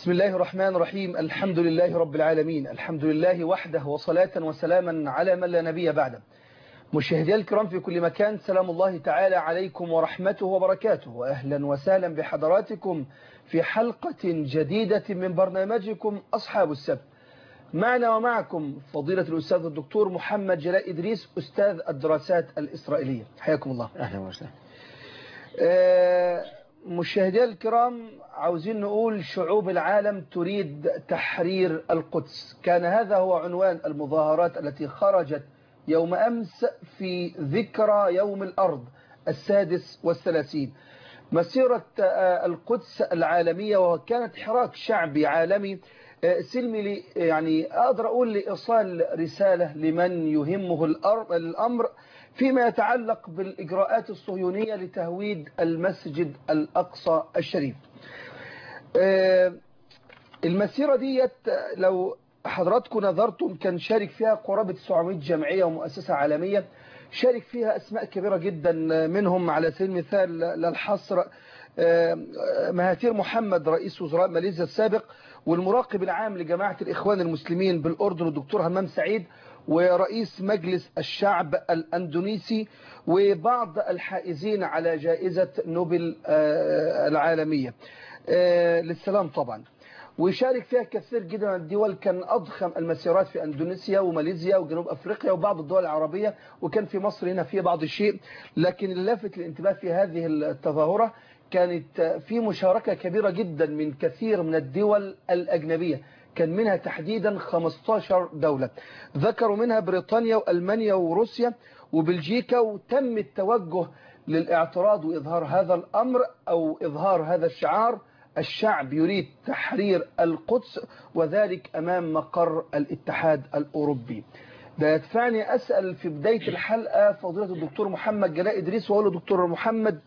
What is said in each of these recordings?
بسم الله الرحمن الرحيم الحمد لله رب العالمين الحمد لله وحده وصلاة وسلاما على من لا نبي بعده مشاهدي الكرام في كل مكان سلام الله تعالى عليكم ورحمته وبركاته وأهلا وسهلا بحضراتكم في حلقة جديدة من برنامجكم أصحاب السبت معنا ومعكم فضيلة الأستاذ الدكتور محمد جلاء إدريس أستاذ الدراسات الإسرائيلية حياكم الله أهلا وسهلا آه، مشاهدي الكرام عاوزين نقول شعوب العالم تريد تحرير القدس كان هذا هو عنوان المظاهرات التي خرجت يوم أمس في ذكرى يوم الأرض السادس والثلاثين مسيرة آه، القدس العالمية وكانت حراك شعبي عالمي آه، سلمي لي يعني أقدر أقول لإيصال رسالة لمن يهمه الأر- الأمر فيما يتعلق بالإجراءات الصهيونية لتهويد المسجد الأقصى الشريف آه، المسيرة ديت لو حضراتكم نظرتم كان شارك فيها قرابة 900 جمعية ومؤسسة عالمية شارك فيها أسماء كبيرة جدا منهم على سبيل المثال للحصر آه، مهاتير محمد رئيس وزراء ماليزيا السابق والمراقب العام لجماعة الإخوان المسلمين بالأردن الدكتور همام سعيد ورئيس مجلس الشعب الأندونيسي وبعض الحائزين على جائزة نوبل آه، العالمية آه، للسلام طبعا ويشارك فيها كثير جدا من الدول كان أضخم المسيرات في أندونيسيا وماليزيا وجنوب أفريقيا وبعض الدول العربية وكان في مصر هنا في بعض الشيء لكن اللافت الانتباه في هذه التظاهرة كانت في مشاركة كبيرة جدا من كثير من الدول الأجنبية كان منها تحديدا 15 دولة ذكروا منها بريطانيا وألمانيا وروسيا وبلجيكا وتم التوجه للاعتراض وإظهار هذا الأمر أو إظهار هذا الشعار الشعب يريد تحرير القدس وذلك أمام مقر الاتحاد الأوروبي ده يدفعني أسأل في بداية الحلقة فضيلة الدكتور محمد جلاء إدريس وأقول له دكتور محمد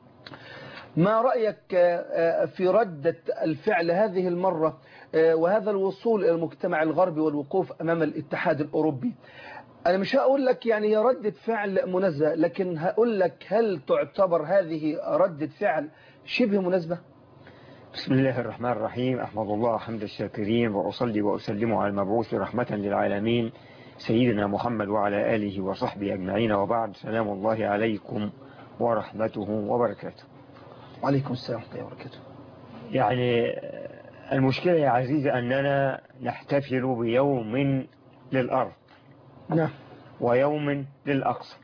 ما رأيك في ردة الفعل هذه المرة وهذا الوصول إلى المجتمع الغربي والوقوف أمام الاتحاد الأوروبي أنا مش هقول لك يعني هي ردة فعل مناسبة لكن هقول لك هل تعتبر هذه ردة فعل شبه مناسبة بسم الله الرحمن الرحيم أحمد الله حمد الشاكرين وأصلي وأسلم على المبعوث رحمة للعالمين سيدنا محمد وعلى آله وصحبه أجمعين وبعد سلام الله عليكم ورحمته وبركاته وعليكم السلام ورحمة الله وبركاته يعني المشكلة يا عزيزي أننا نحتفل بيوم للأرض نعم ويوم للأقصى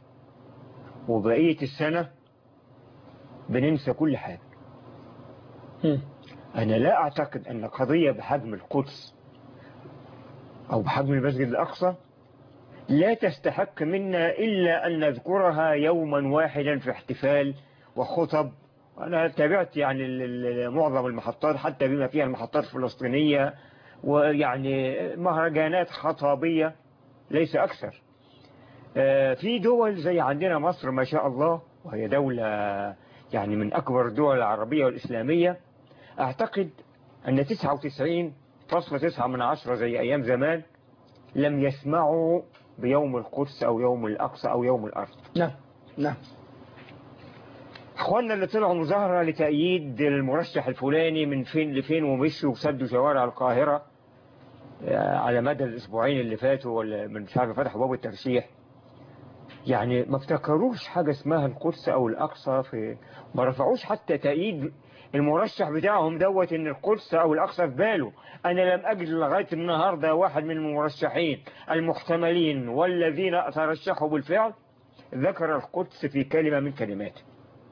وبقية السنة بننسى كل حاجة هم. أنا لا أعتقد أن قضية بحجم القدس أو بحجم المسجد الأقصى لا تستحق منا إلا أن نذكرها يوما واحدا في احتفال وخطب أنا تابعت يعني ال- ال- معظم المحطات حتى بما فيها المحطات الفلسطينية ويعني مهرجانات خطابية ليس أكثر آه، في دول زي عندنا مصر ما شاء الله وهي دولة يعني من أكبر الدول العربية والإسلامية أعتقد أن 99.9 من عشرة زي أيام زمان لم يسمعوا بيوم القدس أو يوم الأقصى أو يوم الأرض نعم نعم اخواننا اللي طلعوا مظاهرة لتأييد المرشح الفلاني من فين لفين ومشوا وسدوا شوارع القاهرة آه، على مدى الأسبوعين اللي فاتوا ولا من مش عارف فتحوا باب الترشيح يعني ما افتكروش حاجة اسمها القدس أو الأقصى في ما رفعوش حتى تأييد المرشح بتاعهم دوت إن القدس أو الأقصى في باله أنا لم أجد لغاية النهاردة واحد من المرشحين المحتملين والذين ترشحوا بالفعل ذكر القدس في كلمة من كلماته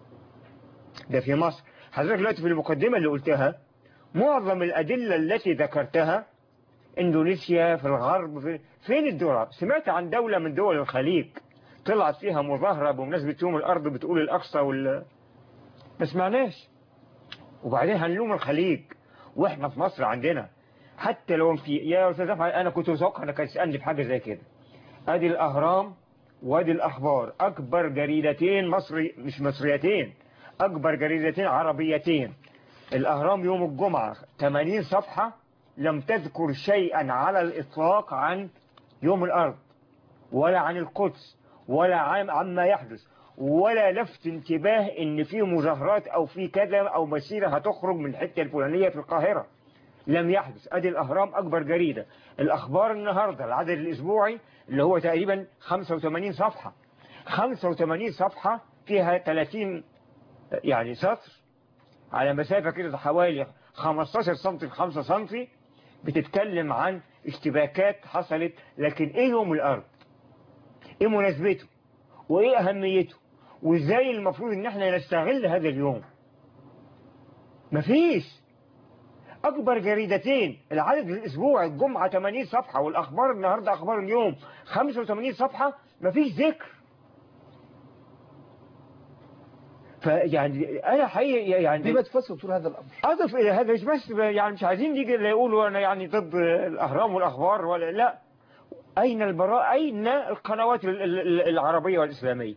ده في مصر حضرتك دلوقتي في المقدمة اللي قلتها معظم الأدلة التي ذكرتها اندونيسيا في الغرب في فين الدولة سمعت عن دولة من دول الخليج طلعت فيها مظاهرة بمناسبة يوم الأرض بتقول الأقصى وال ما سمعناش وبعدين هنلوم الخليج واحنا في مصر عندنا حتى لو في يا استاذ احمد انا كنت متوقع انك هتسالني في حاجه زي كده ادي الاهرام وادي الاخبار اكبر جريدتين مصري مش مصريتين اكبر جريدتين عربيتين الاهرام يوم الجمعه 80 صفحه لم تذكر شيئا على الاطلاق عن يوم الارض ولا عن القدس ولا عن عما يحدث ولا لفت انتباه ان في مظاهرات او في كذا او مسيرة هتخرج من الحتة الفلانية في القاهرة لم يحدث ادي الاهرام اكبر جريده الاخبار النهارده العدد الاسبوعي اللي هو تقريبا 85 صفحه 85 صفحه فيها 30 يعني سطر على مسافه كده حوالي 15 سم في 5 سم بتتكلم عن اشتباكات حصلت لكن ايه يوم الارض ايه مناسبته وايه اهميته وازاي المفروض ان احنا نستغل هذا اليوم مفيش اكبر جريدتين العدد الاسبوع الجمعة 80 صفحة والاخبار النهاردة اخبار اليوم 85 صفحة مفيش ذكر فيعني انا حقيقي يعني بما تفسر دكتور هذا الامر اضف الى هذا مش بس يعني مش عايزين نيجي يقولوا انا يعني ضد الاهرام والاخبار ولا لا اين البراء اين القنوات العربية والاسلامية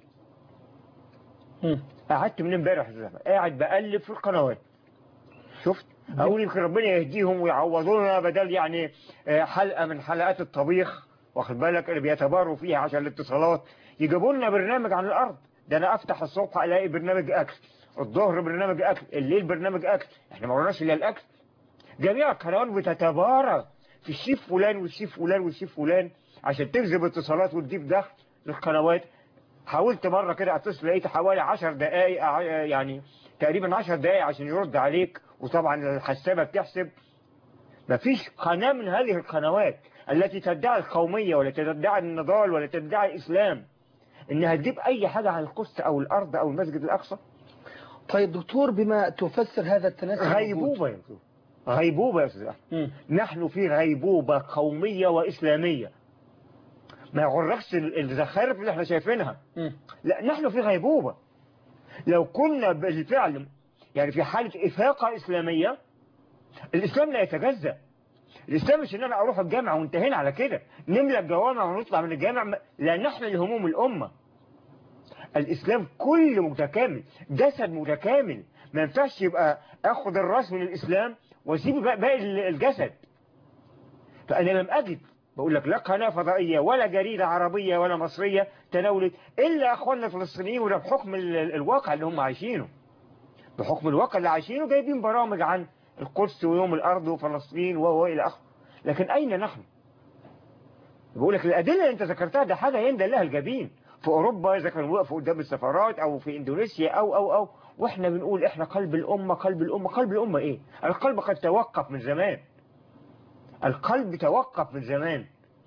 قعدت من امبارح قاعد بقلب في القنوات شفت اقول يمكن ربنا يهديهم ويعوضونا بدل يعني حلقة من حلقات الطبيخ واخد بالك اللي بيتباروا فيها عشان الاتصالات يجيبوا لنا برنامج عن الارض ده انا افتح الصبح الاقي برنامج اكل الظهر برنامج اكل الليل برنامج اكل احنا ما ورناش الا الاكل جميع القنوات بتتبارى في الشيف فلان والشيف فلان والشيف فلان عشان تجذب اتصالات وتجيب دخل للقنوات حاولت مرة كده اتصل لقيت حوالي 10 دقائق يعني تقريبا 10 دقائق عشان يرد عليك وطبعا الحسابة بتحسب مفيش قناة من هذه القنوات التي تدعي القومية ولا تدعي النضال ولا تدعي الإسلام إنها تجيب أي حاجة عن القدس أو الأرض أو المسجد الأقصى طيب دكتور بما تفسر هذا التناسب غيبوبة يا دكتور غيبوبة يا أستاذ نحن في غيبوبة قومية وإسلامية ما يغرقش الزخارف اللي احنا شايفينها م. لا نحن في غيبوبة لو كنا بالفعل يعني في حالة إفاقة إسلامية الإسلام لا يتجزأ الإسلام مش إن أنا أروح الجامع وانتهينا على كده نملى الجوامع ونطلع من الجامع لا نحمل هموم الأمة الإسلام كل متكامل جسد متكامل ما ينفعش يبقى أخذ الرأس من الإسلام وأسيب باقي الجسد فأنا لم أجد بقول لك لا قناة فضائية ولا جريدة عربية ولا مصرية تناولت إلا أخواننا الفلسطينيين وده بحكم الواقع اللي هم عايشينه بحكم الواقع اللي عايشينه جايبين برامج عن القدس ويوم الأرض وفلسطين وإلى آخره لكن أين نحن بقول لك الأدلة اللي أنت ذكرتها ده حاجة يندى لها الجبين في أوروبا إذا كانوا وقفوا قدام السفارات أو في إندونيسيا أو أو أو وإحنا بنقول إحنا قلب الأمة قلب الأمة قلب الأمة إيه القلب قد توقف من زمان القلب توقف من زمان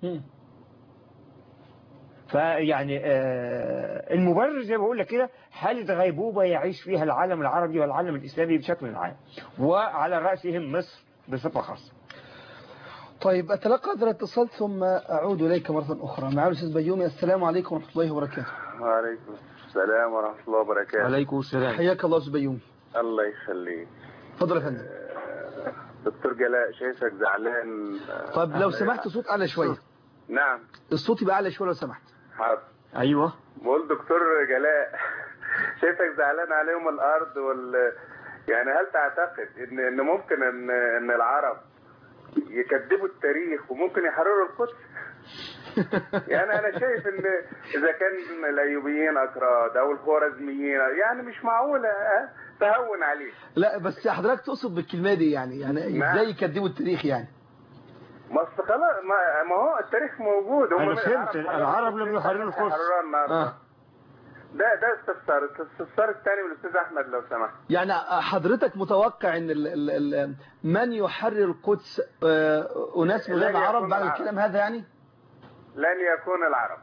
فيعني آه المبرر زي ما بقول لك كده حالة غيبوبة يعيش فيها العالم العربي والعالم الإسلامي بشكل عام وعلى رأسهم مصر بصفة خاصة طيب أتلقى هذا الاتصال ثم أعود إليك مرة أخرى مع الأستاذ بيومي السلام عليكم ورحمة الله وبركاته وعليكم السلام ورحمة الله وبركاته وعليكم السلام حياك الله أستاذ بيومي الله يخليك تفضل يا فندم دكتور جلاء شايفك زعلان طب لو سمحت صوت أعلى شوية نعم الصوت يبقى أعلى شوية لو سمحت حاضر أيوة بقول دكتور جلاء شايفك زعلان عليهم الأرض وال يعني هل تعتقد إن إن ممكن إن إن العرب يكذبوا التاريخ وممكن يحرروا القدس؟ يعني انا شايف ان اذا كان الايوبيين اكراد او الخوارزميين يعني مش معقوله أه؟ تهون عليه لا بس حضرتك تقصد بالكلمه دي يعني يعني ازاي يكذبوا التاريخ يعني ما خلاص ما هو التاريخ موجود هم انا فهمت العرب لم يحرروا القدس آه. ده ده استفسار الاستفسار الثاني من الاستاذ احمد لو سمحت يعني حضرتك متوقع ان ال ال ال من يحرر القدس اناس من العرب بعد الكلام هذا يعني لن يكون العرب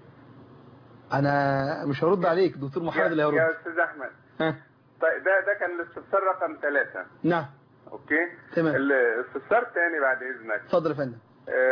انا مش هرد عليك دكتور محمد اللي هيرد يا استاذ احمد ها طيب ده ده كان الاستفسار رقم ثلاثة نعم اوكي تمام الاستفسار الثاني بعد اذنك اتفضل يا فندم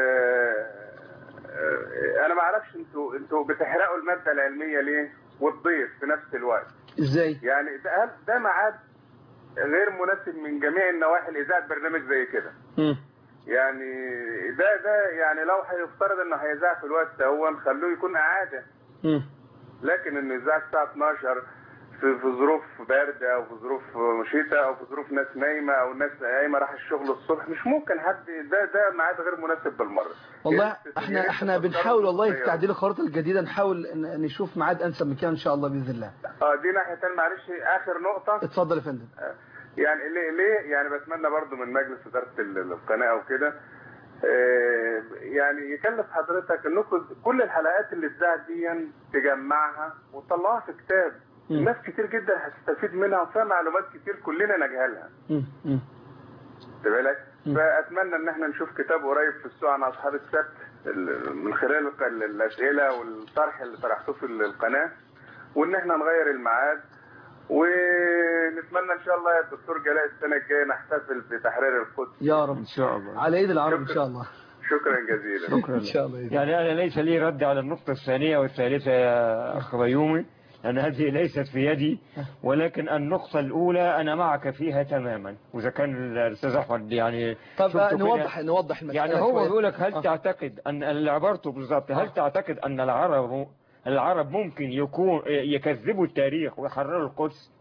انا ما اعرفش انتوا انتوا بتحرقوا الماده العلميه ليه والضيف في نفس الوقت ازاي يعني ده ده ميعاد غير مناسب من جميع النواحي لاذاعه برنامج زي كده امم يعني ده ده يعني لو هيفترض انه هيذاع في الوقت ده نخلوه يكون اعاده امم لكن انه يذاع الساعه 12 في في ظروف باردة او في ظروف شتاء او في ظروف ناس نايمة او ناس قايمة راح الشغل الصبح مش ممكن حد ده ده ميعاد غير مناسب بالمرة والله احنا احنا بنحاول والله في تعديل الخرائط الجديدة نحاول نشوف ميعاد انسب من كده ان شاء الله باذن الله اه دي ناحية معلش اخر نقطة اتفضل يا فندم يعني ليه ليه يعني بتمنى برضو من مجلس اداره ال- القناه وكده آه، يعني يكلف حضرتك انكم كل الحلقات اللي اتذاعت دي تجمعها وتطلعها في كتاب مم. الناس كتير جدا هتستفيد منها وفيها معلومات كتير كلنا نجهلها مم. مم. خد بالك مم. فاتمنى ان احنا نشوف كتاب قريب في السوق عن اصحاب السبت ال- من خلال الق- الاسئله والطرح اللي طرحتوه في القناه وان احنا نغير الميعاد ونتمنى ان شاء الله يا دكتور جلاء السنه الجايه نحتفل بتحرير القدس يا رب إن شاء الله على ايد العرب ان شكرا. شاء الله شكرا جزيلا شكرا ان شاء الله يعني أنا ليس لي رد على النقطة الثانية والثالثة يا أخ بيومي لأن هذه ليست في يدي ولكن النقطة الأولى أنا معك فيها تماما وإذا كان الأستاذ أحمد يعني طب شفته كده- نوضح نوضح المسألة يعني هو شوية. بيقول لك هل آه. تعتقد أن اللي عبرته بالظبط آه. هل تعتقد أن العرب العرب ممكن يكون يكذبوا التاريخ ويحرروا القدس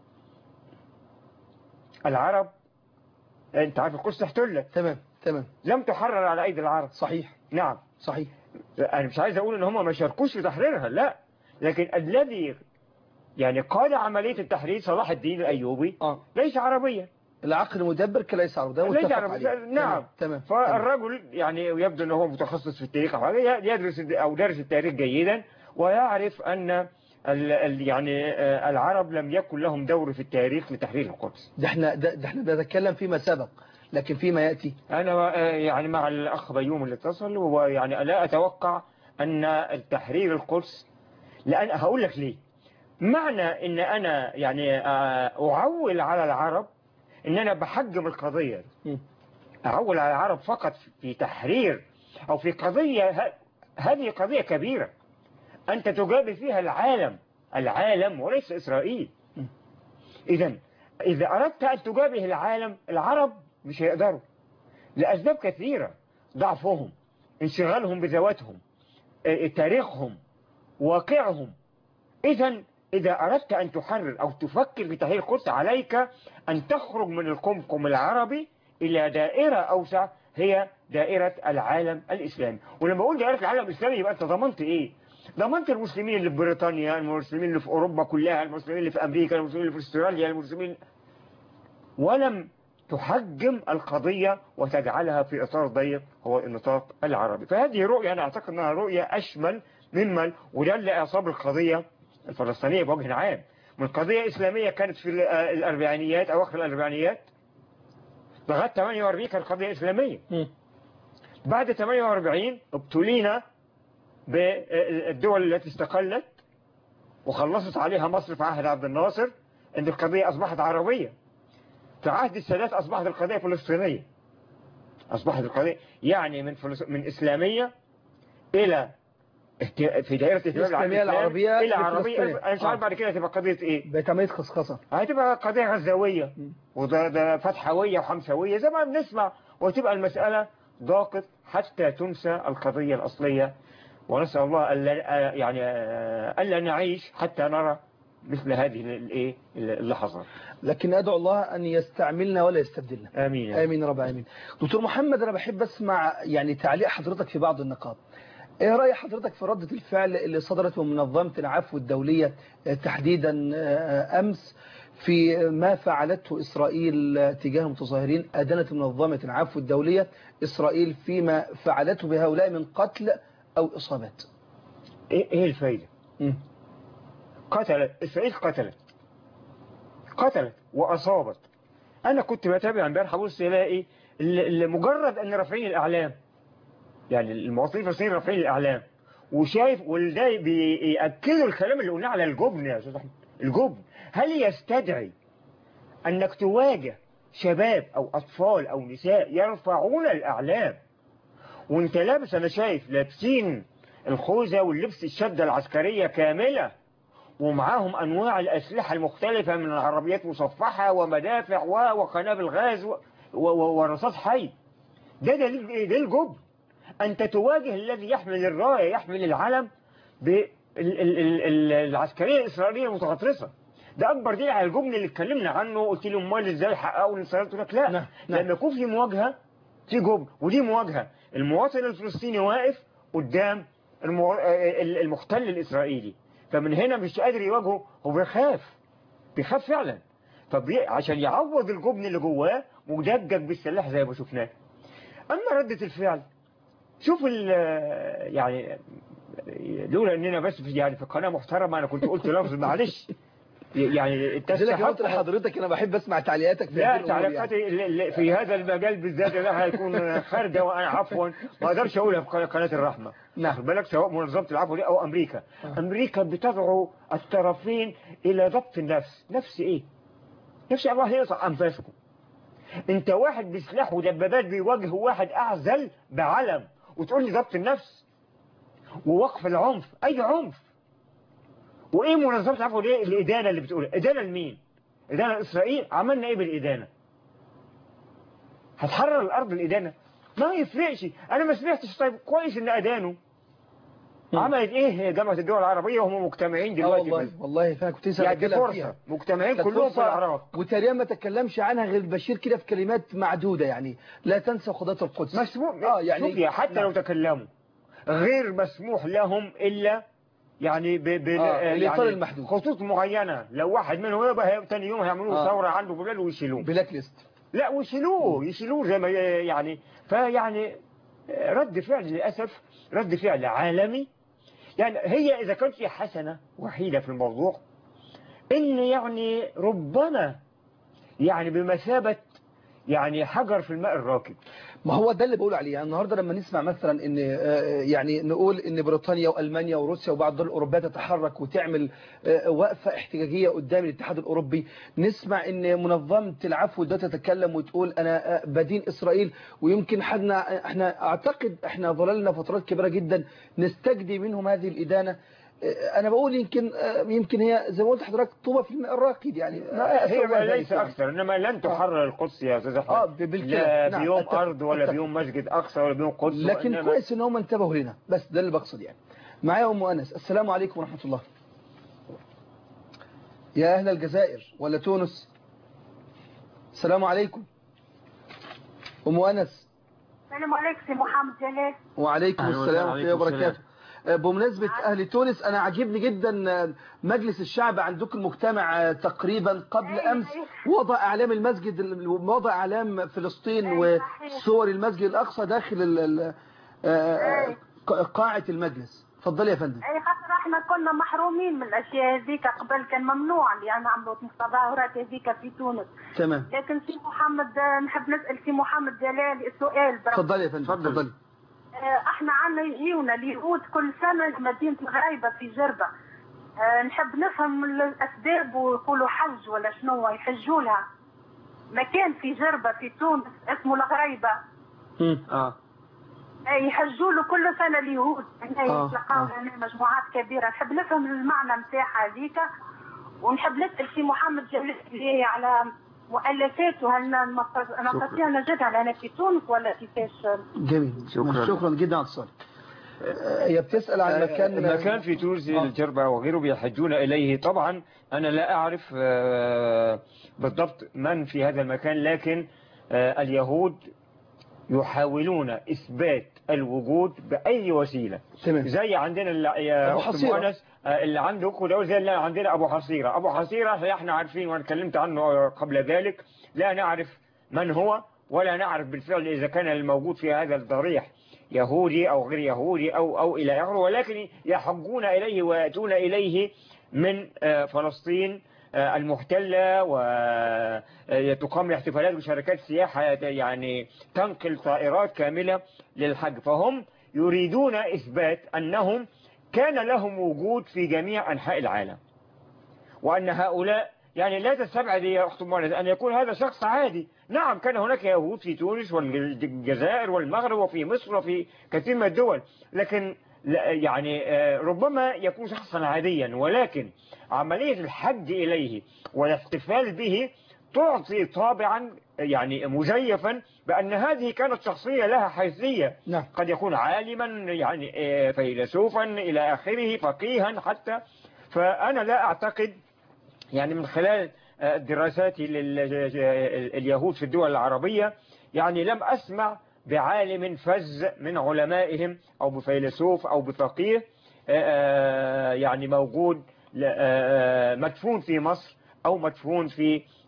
العرب أنت عارف القدس احتلت تمام تمام لم تحرر على أيدي العرب صحيح نعم صحيح انا مش عايز اقول ان هم ما شاركوش في تحريرها لا لكن الذي يعني قاد عملية التحرير صلاح الدين الايوبي اه ليس عربيا العقل المدبر كليس عرب ده ليس متفق عربيا عليه نعم تمام تمام فالرجل يعني يبدو ان هو متخصص في التاريخ او حاجه يدرس او دارس التاريخ جيدا ويعرف ان ال ال يعني آه، العرب لم يكن لهم دور في التاريخ لتحرير القدس ده احنا ده, ده احنا بنتكلم فيما سبق لكن فيما ياتي انا آه، يعني مع الاخ بيوم اللي اتصل ويعني لا اتوقع ان التحرير القدس لان هقول لك ليه معنى ان انا يعني آه، اعول على العرب ان انا بحجم القضيه مم. اعول على العرب فقط في تحرير او في قضيه ه- هذه قضيه كبيره انت تجابه فيها العالم العالم وليس اسرائيل مم. اذا اذا اردت ان تجابه العالم العرب مش هيقدروا لاسباب كثيره ضعفهم انشغالهم بذواتهم آه، تاريخهم واقعهم إذا إذا أردت أن تحرر أو تفكر في تحرير القدس عليك أن تخرج من القمقم العربي إلى دائرة أوسع هي دائرة العالم الإسلامي ولما أقول دائرة العالم الإسلامي يبقى أنت ضمنت إيه؟ ضمنت المسلمين اللي في بريطانيا المسلمين اللي في أوروبا كلها المسلمين اللي في أمريكا المسلمين اللي في أستراليا المسلمين ولم تحجم القضية وتجعلها في إطار ضيق هو النطاق العربي فهذه رؤية أنا أعتقد أنها رؤية أشمل ممن وده اللي أصاب القضية الفلسطينية بوجه عام من قضية إسلامية كانت في الأربعينيات أواخر الأربعينيات لغاية 48 كانت قضية إسلامية مم. بعد 48 ابتلينا بالدول التي استقلت وخلصت عليها مصر في عهد عبد الناصر ان القضية اصبحت عربية في عهد السادات اصبحت القضية فلسطينية اصبحت القضية يعني من فلس... من اسلامية الى اهت... في دائرة اهتمام الإسلامية العالم الإسلامي العربية الى عربية لفلسطين. انا مش عارف آه. بعد كده تبقى قضية ايه بقت عمليه خصخصه هتبقى قضية غزاوية مم. وده ده فتحوية وحمسوية زي ما بنسمع وتبقى المسألة ضاقت حتى تنسى القضية الأصلية ونسأل الله ألا يعني ألا نعيش حتى نرى مثل هذه الايه اللحظات لكن ادعو الله ان يستعملنا ولا يستبدلنا آمين يا رب. امين يا رب امين دكتور محمد انا بحب اسمع يعني تعليق حضرتك في بعض النقاط ايه راي حضرتك في ردة الفعل اللي صدرت من منظمه العفو الدوليه آه، تحديدا آه، امس في ما فعلته اسرائيل آه، تجاه المتظاهرين ادانت منظمه العفو الدوليه اسرائيل فيما فعلته بهؤلاء من قتل او اصابات إيه إيه الفايدة مم. قتلت إسرائيل قتلت قتلت وأصابت أنا كنت بتابع امبارح أبص ألاقي ال- ال- مجرد أن رافعين الأعلام يعني المواطنين الفلسطينيين رافعين الأعلام وشايف وده بيأكدوا الكلام اللي قلناه على الجبن يا أستاذ أحمد الجبن هل يستدعي أنك تواجه شباب أو أطفال أو نساء يرفعون الأعلام وانت لابس أنا شايف لابسين الخوذة واللبس الشدة العسكرية كاملة ومعاهم أنواع الأسلحة المختلفة من العربيات مصفحة ومدافع و- وقنابل غاز و- و- ورصاص حي ده دليل إيه؟ ده الجبن أنت تواجه الذي يحمل الراية يحمل العلم بالعسكرية الإسرائيلية المتغطرسة ده أكبر دليل على الجبن اللي اتكلمنا عنه قلت له امال ازاي حققوا الانتصارات قلت لك لا نعم، نعم. لما يكون في مواجهة في جبن ودي مواجهة المواطن الفلسطيني واقف قدام المو... المحتل الإسرائيلي فمن هنا مش قادر يواجهه هو بيخاف بيخاف فعلا فبي... عشان يعوض الجبن اللي جواه مدجج بالسلاح زي ما شفناه اما ردة الفعل شوف ال يعني لولا اننا بس في يعني في قناه محترمه انا كنت قلت لفظ معلش يعني قلت لك قلت لحضرتك انا بحب اسمع تعليقاتك في لا تعليقاتي يعني. في هذا المجال بالذات ده هيكون خارجه وانا عفوا ما اقدرش اقولها في قناه الرحمه نعم بالك سواء منظمه العفو دي او امريكا آه. امريكا بتدعو الطرفين الى ضبط النفس نفس ايه نفس الله يقطع انفاسكم انت واحد بسلاح ودبابات بيواجه واحد اعزل بعلم وتقول لي ضبط النفس ووقف العنف اي عنف وايه منظمه العفو دي الادانه اللي بتقول ادانه لمين ادانه لاسرائيل عملنا ايه بالادانه هتحرر الارض الادانه ما يفرقش انا ما سمعتش طيب كويس ان ادانوا عملت ايه جامعه الدول العربيه وهم مجتمعين اه دلوقتي والله في- والله فانا كنت لسه يعني دي بتكلم فرصه فيها مجتمعين كانت كلهم في فرصة العراق وتقريبا ما تكلمش عنها غير بشير كده في كلمات معدودة يعني لا تنسى قضاة القدس مسموح اه يعني شوف يا حتى نعم. لو تكلموا غير مسموح لهم الا يعني ب ب آه، الإطار يعني المحدود. خطوط معينة لو واحد منهم يبقى هي- تاني يوم هيعملوا آه. ثورة عنده في بلاد ويشيلوه بلاك ليست لا ويشيلوه يشيلوه زي ما ي- يعني فيعني رد فعل للأسف رد فعل عالمي يعني هي إذا كانت في حسنة وحيدة في الموضوع إن يعني ربما يعني بمثابة يعني حجر في الماء الراكد ما هو ده اللي بقول عليه يعني النهارده لما نسمع مثلا ان آه، يعني نقول ان بريطانيا والمانيا وروسيا وبعض الدول الاوروبيه تتحرك وتعمل آه، وقفه احتجاجيه قدام الاتحاد الاوروبي نسمع ان منظمه العفو ده تتكلم وتقول انا آه، بدين اسرائيل ويمكن احنا احنا اعتقد احنا ظللنا فترات كبيره جدا نستجدي منهم هذه الادانه آه، انا بقول يمكن آه، يمكن هي زي ما قلت لحضرتك طوبه في الماء الراكد يعني ما هي أسوأ ما ذلك ليس يعني. أكثر إنما لن تحرر القدس يا أستاذ اه أحمد بالكلام لا نعم، بيوم أتفق، أرض ولا أتفق. بيوم مسجد أقصى ولا بيوم قدس لكن وإنما- كويس ان هم انتبهوا لنا بس ده اللي بقصد يعني معايا ام انس السلام عليكم ورحمه الله يا اهل الجزائر ولا تونس السلام عليكم ام انس السلام عليكم سي محمد جلال وعليكم أهلا السلام وسهلا، ورحمه الله عليكم وبركاته آه، بمناسبة أهل تونس أنا عجبني جدا آه، مجلس الشعب عندكم مجتمع آه، تقريبا قبل أيوة، أمس أيوة. وضع أعلام المسجد وضع أعلام فلسطين أيوة، صحيح. وصور المسجد الأقصى داخل ال- ال- آه، أيوة. ق- قاعة المجلس اتفضلي يا فندم اي خاطر احنا كنا محرومين من الاشياء هذيك قبل كان ممنوع اللي نعملوا التظاهرات هذيك في تونس تمام لكن سي محمد آه، نحب نسال سي محمد جلال سؤال برك. اتفضلي يا فندم اتفضل. اتفضلي آه، احنا عنا يجيونا اليهود كل سنه لمدينه الغرايبه في جربه آه، نحب نفهم الاسباب ويقولوا حج ولا شنو يحجوا لها مكان في جربه في تونس اسمه الغرايبه مم. آه أي يحجوا له كل سنه اليهود هنا آه، يتلقاو آه. هنا مجموعات كبيره نحب نفهم المعنى نتاعها هذيك ونحب نسال سي محمد جلال اللي هي على مؤلفاته هل نستطيع نجدها هنا في تونس ولا كيفاش جميل شكراً. شكرا جدا على السؤال آه، هي بتسأل عن مكان مكان في تونس آه. الجربة وغيره بيحجون إليه طبعا أنا لا أعرف آه، بالضبط من في هذا المكان لكن آه، اليهود يحاولون إثبات الوجود بأي وسيلة تمام زي عندنا اللي يا أبو أخت حصيرة. مؤنس آه، اللي عندكم ده زي اللي عندنا أبو حصيرة أبو حصيرة لا احنا عارفين وأنا اتكلمت عنه قبل ذلك لا نعرف من هو ولا نعرف بالفعل إذا كان الموجود في هذا الضريح يهودي أو غير يهودي أو أو إلى آخره ولكن يحجون إليه ويأتون إليه من آه، فلسطين آه، المحتلة وتقام احتفالات بشركات سياحة يعني تنقل طائرات كاملة للحج فهم يريدون إثبات أنهم كان لهم وجود في جميع أنحاء العالم وأن هؤلاء يعني لا تستبعد يا أخت مولد أن يكون هذا شخص عادي نعم كان هناك يهود في تونس والجزائر والمغرب وفي مصر وفي كثير من الدول لكن لا- يعني آه، ربما يكون شخصا عاديا ولكن عملية الحج إليه والاحتفال به تعطي طابعا يعني مزيفا بأن هذه كانت شخصية لها حيثية نعم قد يكون عالما يعني آه، فيلسوفا إلى آخره فقيها حتى فأنا لا أعتقد يعني من خلال آه، دراساتي لليهود في الدول العربية يعني لم أسمع بعالم فز من علمائهم أو بفيلسوف أو بفقيه آه، آه، يعني موجود ل- آه، مدفون في مصر أو مدفون في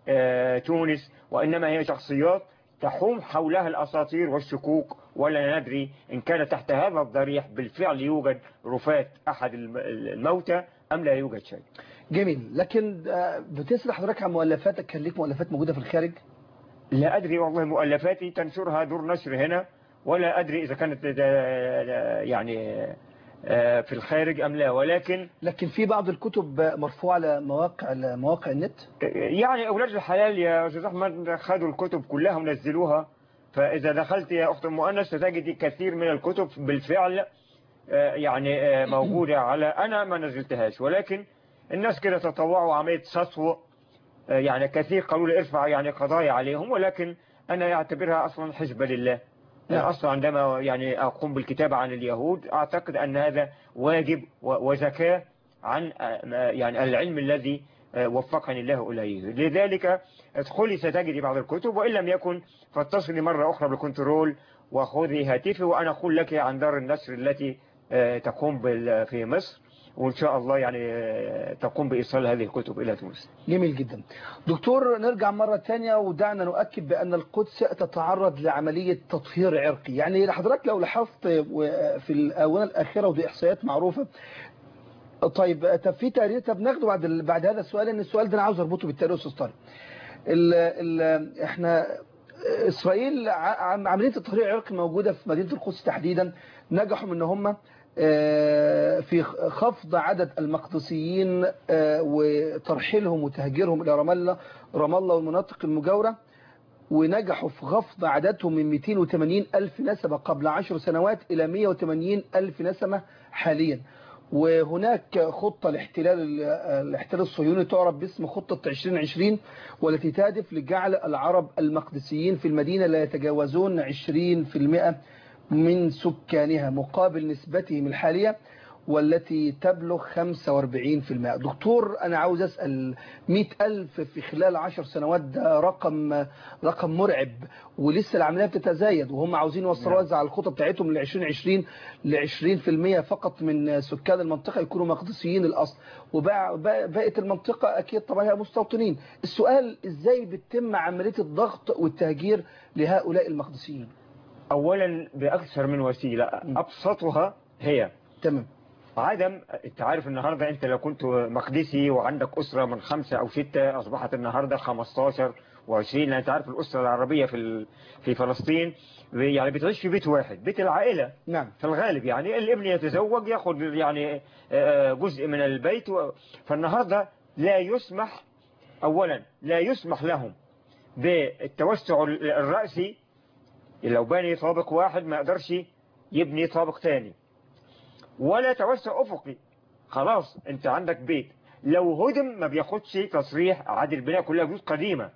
آه، تونس وإنما هي شخصيات تحوم حولها الأساطير والشكوك ولا ندري إن كان تحت هذا الضريح بالفعل يوجد رفات أحد الم- الموتى أم لا يوجد شيء جميل لكن آه، بتسأل حضرتك عن مؤلفاتك كان ليك مؤلفات موجودة في الخارج لا أدري والله مؤلفاتي تنشرها دور نشر هنا ولا أدري إذا كانت آه، يعني آه، في الخارج أم لا ولكن لكن في بعض الكتب مرفوعة على مواقع على مواقع النت يعني أولاد الحلال يا أستاذ أحمد خدوا الكتب كلها ونزلوها فإذا دخلت يا أخت المؤنث ستجد كثير من الكتب بالفعل آه، يعني آه، موجودة على أنا ما نزلتهاش ولكن الناس كده تطوعوا عملية سطو آه، يعني كثير قالوا لي ارفع يعني قضايا عليهم ولكن أنا أعتبرها أصلا حسبة لله نعم. أنا أصلا عندما يعني أقوم بالكتابة عن اليهود أعتقد أن هذا واجب و- وزكاة عن آه، ما- يعني العلم الذي آه، وفقني الله إليه لذلك ادخلي ستجدي بعض الكتب وإن لم يكن فاتصلي مرة أخرى بالكنترول وخذي هاتفي وأنا أقول لك عن دار النشر التي آه، تقوم بال- في مصر وإن شاء الله يعني آه، تقوم بإيصال هذه الكتب إلى تونس جميل جدا دكتور نرجع مرة تانية ودعنا نؤكد بأن القدس تتعرض لعملية تطهير عرقي يعني حضرتك لو لاحظت و- في الآونة الأخيرة ودي إحصائيات معروفة طيب طب في تقرير طب ناخده بعد ال- بعد هذا السؤال لأن السؤال ده أنا عاوز أربطه بالتقرير يا أستاذ طارق ال ال احنا إسرائيل ع- عم- عملية التطهير العرقي موجودة في مدينة القدس تحديدا نجحوا من ان هم آه، في خفض عدد المقدسيين آه، وترحيلهم وتهجيرهم إلى رام الله رام الله والمناطق المجاورة ونجحوا في خفض عددهم من 280 ألف نسمة قبل عشر سنوات إلى 180 ألف نسمة حاليا وهناك خطة لاحتلال الاحتلال الصهيوني تعرف باسم خطة 2020 والتي تهدف لجعل العرب المقدسيين في المدينة لا يتجاوزون 20% من سكانها مقابل نسبتهم الحالية والتي تبلغ 45% دكتور أنا عاوز أسأل 100 ألف في خلال 10 سنوات ده رقم رقم مرعب ولسه العملية بتتزايد وهم عاوزين يوصلوا نعم. على الخطة بتاعتهم ل 2020 ل 20% فقط من سكان المنطقة يكونوا مقدسيين الأصل وبقية المنطقة أكيد طبعا هي مستوطنين السؤال إزاي بتتم عملية الضغط والتهجير لهؤلاء المقدسيين أولا بأكثر من وسيلة أبسطها هي تمام عدم انت عارف النهاردة انت لو كنت مقدسي وعندك أسرة من خمسة أو ستة أصبحت النهاردة 15 و20 لأن انت عارف الأسرة العربية في ال- في فلسطين يعني بتعيش في بيت واحد بيت العائلة نعم في الغالب يعني الابن يتزوج ياخذ يعني آه، جزء من البيت و- فالنهاردة لا يسمح أولا لا يسمح لهم بالتوسع ال- الرأسي لو بني طابق واحد ما يقدرش يبني طابق تاني ولا توسع أفقي خلاص انت عندك بيت لو هدم ما بياخدش تصريح عاد البناء كلها بيوت قديمة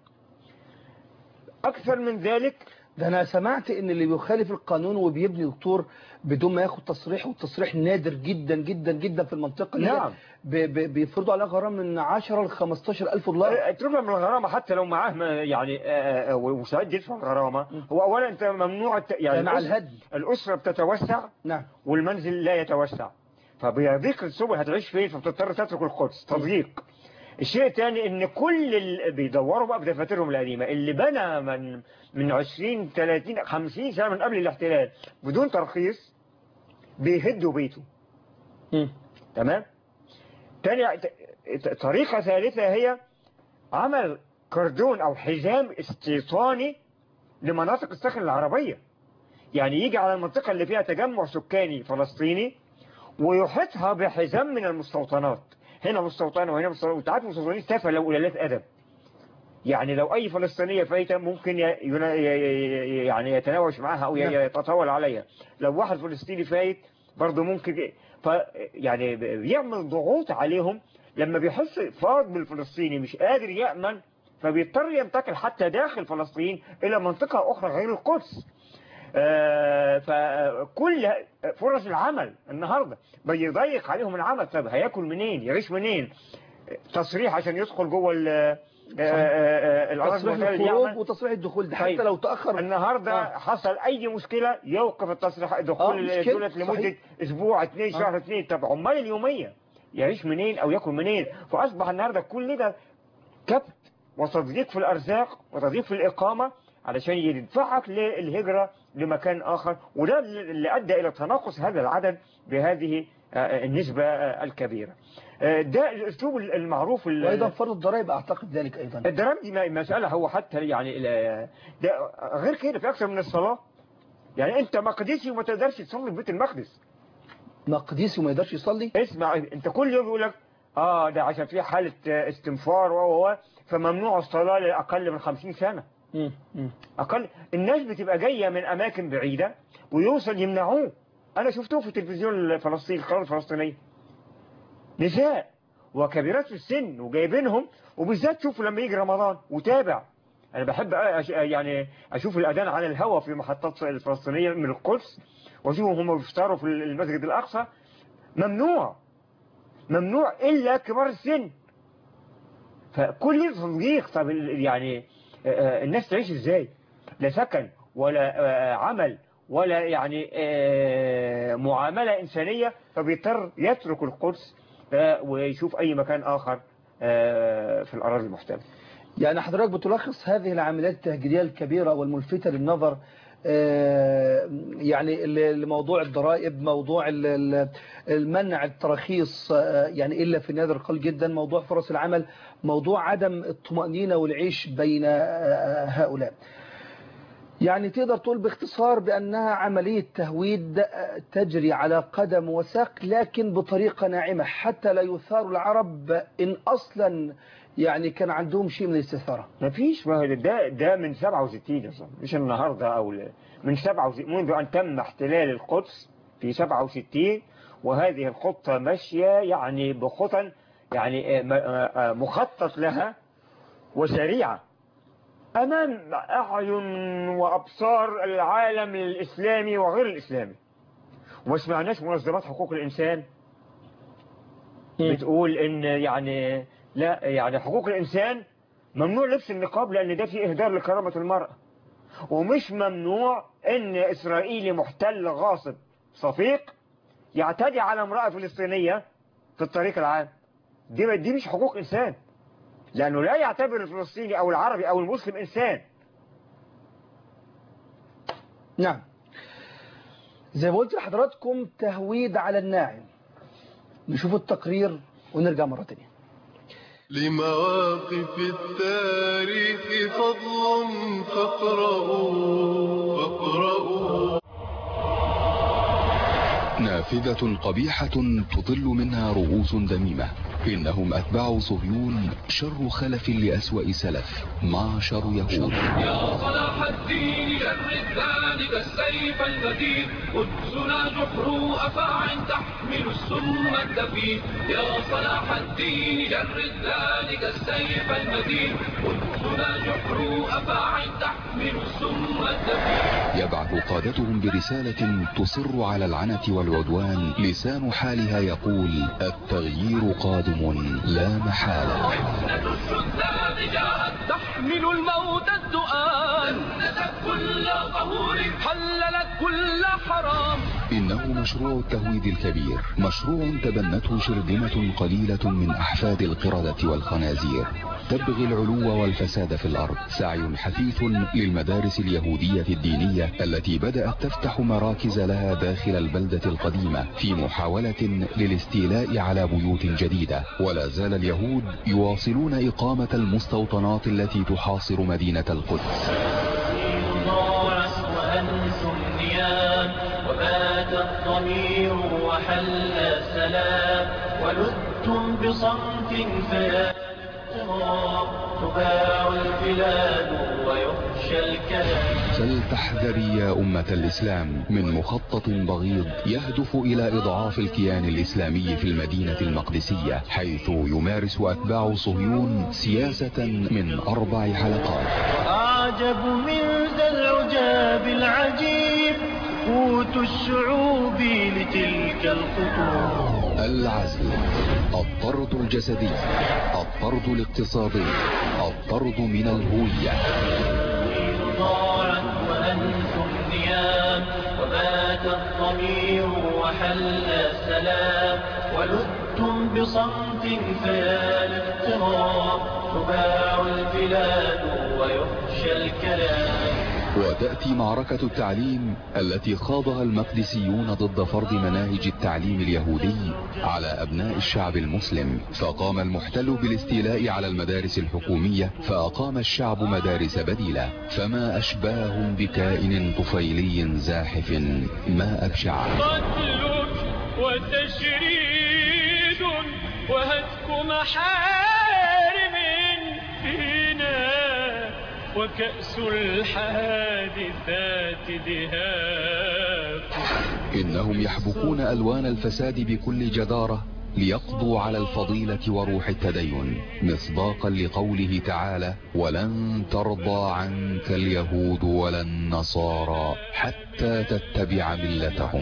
أكثر من ذلك ده انا سمعت ان اللي بيخالف القانون وبيبني دكتور بدون ما ياخد تصريح والتصريح نادر جدا جدا جدا في المنطقة اللي هي نعم. ب- ب- بيفرضوا عليها غرامة من 10 ل 15 الف دولار ترفع من الغرامة حتى لو معاه ما- يعني آه، آه، ومستعد يدفع الغرامة هو أولا أنت ممنوع الت- يعني ده مع الأسرة- الهدم الأسرة بتتوسع نعم والمنزل لا يتوسع فبيضيق السبل هتعيش فين فبتضطر تترك القدس تضييق الشيء الثاني ان كل اللي بيدوروا بقى بدفاترهم القديمه اللي بنى من من 20 30 50 سنه من قبل الاحتلال بدون ترخيص بيهدوا بيته مم. تمام تاني ت- ت- طريقة ثالثة هي عمل كردون أو حزام استيطاني لمناطق الصخر العربية يعني يجي على المنطقة اللي فيها تجمع سكاني فلسطيني ويحيطها بحزام من المستوطنات هنا مستوطنة وهنا مستوطنة وتعرف مستوطنين سفلة وقلالات أدب يعني لو أي فلسطينية فايتة ممكن ي- ينا- ي- ي- يعني يتناوش معها أو ي- نعم. يتطاول عليها لو واحد فلسطيني فايت برضه ممكن ف يعني بيعمل ضغوط عليهم لما بيحس فاض بالفلسطيني مش قادر يأمن فبيضطر ينتقل حتى داخل فلسطين إلى منطقة أخرى غير القدس آه، فكل فرص العمل النهاردة بيضيق عليهم العمل طب هياكل منين يعيش منين تصريح عشان يدخل جوه ال- آه، آه، آه، الأراضي تصريح المعتدلة الخروج يعمل. وتصريح الدخول ده طيب. حتى لو تأخر النهاردة آه. حصل أي مشكلة يوقف التصريح دخول آه، مشكلة. الدولة لمدة صحيح. أسبوع اثنين آه. شهر اثنين طب عمال اليومية يعيش منين أو ياكل منين فأصبح النهاردة كل ده كبت وتضييق في الأرزاق وتضييق في الإقامة علشان يدفعك للهجرة لمكان آخر وده اللي أدى إلى تناقص هذا العدد بهذه آه، النسبة آه، الكبيرة آه، ده الأسلوب المعروف ال- وأيضا فرض الضرائب أعتقد ذلك أيضا الضرائب دي م- مسألة هو حتى يعني ال- ده غير كده في أكثر من الصلاة يعني أنت مقدسي وما تقدرش تصلي في بيت المقدس مقديسي وما يقدرش يصلي اسمع انت كل يوم يقول لك اه ده عشان في حالة آه، استنفار و و فممنوع الصلاة لأقل من 50 سنة مم. مم. أقل الناس بتبقى جاية من أماكن بعيدة ويوصل يمنعوه أنا شفته في التلفزيون الفلسطيني القناة الفلسطينية نساء وكبيرات في السن وجايبينهم وبالذات شوفوا لما يجي رمضان وتابع أنا بحب أش... يعني أشوف الأذان على الهوا في محطات الفلسطينية من القدس وأشوفهم هم بيفطروا في المسجد الأقصى ممنوع ممنوع إلا كبار السن فكل تضييق طب ال- يعني آه، آه، الناس تعيش ازاي لا سكن ولا آه، عمل ولا يعني آه، معاملة إنسانية فبيضطر يترك القدس آه، ويشوف أي مكان آخر آه، في الأراضي المحتلة يعني حضرتك بتلخص هذه العمليات التهجيرية الكبيرة والملفتة للنظر آه، يعني ل- لموضوع الضرائب موضوع ال- ال- المنع التراخيص آه، يعني إلا في نادر قليل جدا موضوع فرص العمل موضوع عدم الطمأنينة والعيش بين آه، هؤلاء يعني تقدر تقول باختصار بأنها عملية تهويد آه، تجري على قدم وساق لكن بطريقة ناعمة حتى لا يثار العرب إن أصلا يعني كان عندهم شيء من الاستثارة ما فيش ما هو ده ده من 67 اصلا مش النهارده او ل- من 67 منذ ان تم احتلال القدس في 67 وهذه الخطه ماشيه يعني بخطى يعني آه، م- آه، آه، مخطط لها وسريعه امام اعين وابصار العالم الاسلامي وغير الاسلامي وما سمعناش منظمات حقوق الانسان بتقول ان يعني لا يعني حقوق الانسان ممنوع لبس النقاب لان ده فيه اهدار لكرامة المرأة ومش ممنوع ان اسرائيلي محتل غاصب صفيق يعتدي على امرأة فلسطينية في الطريق العام دي دي مش حقوق انسان لانه لا يعتبر الفلسطيني او العربي او المسلم انسان نعم زي ما قلت لحضراتكم تهويد على الناعم نشوف التقرير ونرجع مرة تانية لمواقف التاريخ فضل فاقرأوا فاقرأوا نافذة قبيحة تطل منها رؤوس دميمة إنهم أتباع صهيون شر خلف لأسوأ سلف معشر يهود يا صلاح الدين جرد ذلك السيف المتين قدسنا جحر أفاع تحمل السم الدفين يا صلاح الدين جرد ذلك السيف المتين قدسنا جحر أفاع تحمل السم الدفين يبعث قادتهم برسالة تصر على العنة والعدوان لسان حالها يقول التغيير قادم لا محالة جنة الشذاذ جاءت تحمل الموت الدؤان جنة كل طهور حللت كل حرام إنه مشروع التهويد الكبير مشروع تبنته شرذمة قليلة من أحفاد القردة والخنازير تبغي العلو والفساد في الأرض سعي حثيث للمدارس اليهودية الدينية التي بدأت تفتح مراكز لها داخل البلدة القديمة في محاولة للاستيلاء على بيوت جديدة ولا زال اليهود يواصلون إقامة المستوطنات التي تحاصر مدينة القدس ضاعت وأنتم نيام وبات الضمير وحل السلام ولدتم بصمت فيا الاضطراب تباع البلاد ويخشى الكلام فلتحذري يا أمة الإسلام من مخطط بغيض يهدف إلى إضعاف الكيان الإسلامي في المدينة المقدسية حيث يمارس أتباع صهيون سياسة من أربع حلقات أعجب من ذا العجاب العجيب قوت الشعوب لتلك الخطوط العزل الطرد الجسدي الطرد الاقتصادي الطرد من الهوية ضاعت وأنتم نيام وبات الضمير وحل السلام ولدتم أنتم بصمت فيا الاغتراب تباع البلاد ويخشى الكلام وتأتي معركة التعليم التي خاضها المقدسيون ضد فرض مناهج التعليم اليهودي على أبناء الشعب المسلم فقام المحتل بالاستيلاء على المدارس الحكومية فأقام الشعب مدارس بديلة فما أشباهم بكائن طفيلي زاحف ما أبشع قتل وتشريد وهتك محارم فينا وكأس الحادثات دهاك إنهم يحبكون ألوان الفساد بكل جدارة ليقضوا على الفضيلة وروح التدين مصداقا لقوله تعالى ولن ترضى عنك اليهود ولا النصارى حتى تتبع ملتهم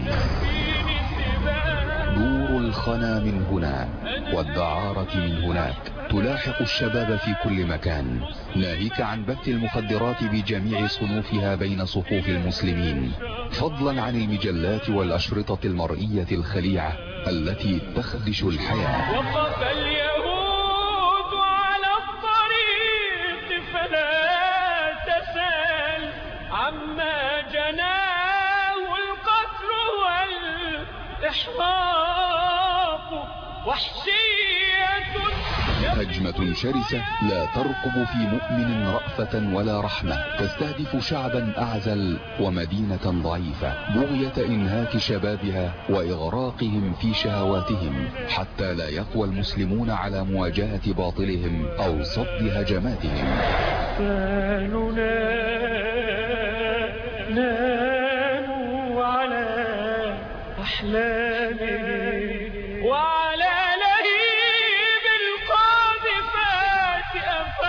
دور الخنا من هنا والدعارة من هناك تلاحق الشباب في كل مكان ناهيك عن بث المخدرات بجميع صنوفها بين صفوف المسلمين فضلا عن المجلات والأشرطة المرئية الخليعة التي تخدش الحياة وقف اليهود على الطريق فلا تسأل عما جناه القتل والإحراق وحشية هجمة شرسة لا ترقب في مؤمن رأفة ولا رحمة تستهدف شعبا أعزل ومدينة ضعيفة بغية إنهاك شبابها وإغراقهم في شهواتهم حتى لا يقوى المسلمون على مواجهة باطلهم أو صد هجماتهم فاننا نام على أحلامه وعلى لهيب القاذفات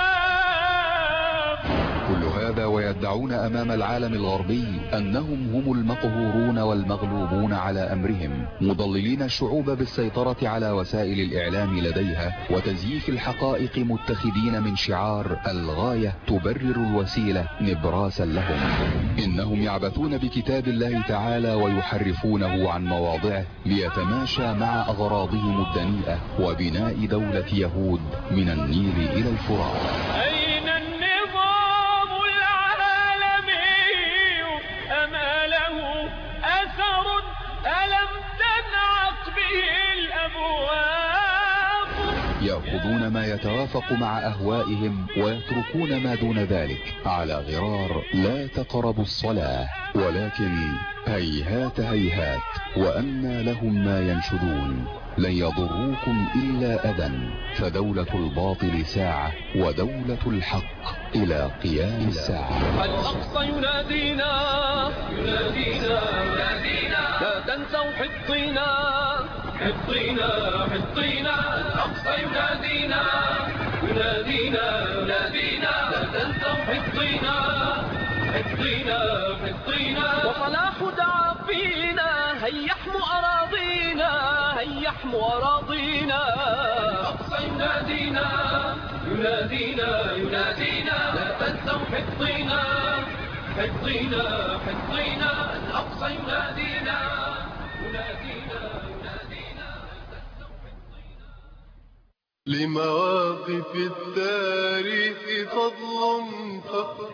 أفاق كل هذا ويدعون أمام العالم الغربي أنهم هم المقهورون والمغلوبون على أمرهم مضللين الشعوب بالسيطرة على وسائل الإعلام لديها وتزييف الحقائق متخذين من شعار الغاية تبرر الوسيلة نبراسا لهم إنهم يعبثون بكتاب الله تعالى ويحرفونه عن مواضعه ليتماشى مع أغراضهم الدنيئة وبناء دولة يهود من النيل إلى الفرات أين النظام العالمي أما له أثر ألم تنعق به الأبواب يأخذون ما يتوافق مع أهوائهم ويتركون ما دون ذلك على غرار لا تقربوا الصلاة ولكن هيهات هيهات وأنى لهم ما ينشدون لن يضروكم إلا أذى فدولة الباطل ساعة ودولة الحق إلى قيام الساعة الأقصى ينادينا ينادينا ينادينا لا تنسوا حطينا حطينا حطينا الأقصى ينادينا ينادينا ينادينا لا تنسوا حطينا حطينا حطينا وصلاح دعا فينا هيا احموا أراضينا هيا احموا أراضينا الأقصى ينادينا ينادينا ينادينا لا تنسوا حطينا حطينا حطينا الأقصى ينادينا ينادينا ينادينا لمواقف التاريخ فضل فخر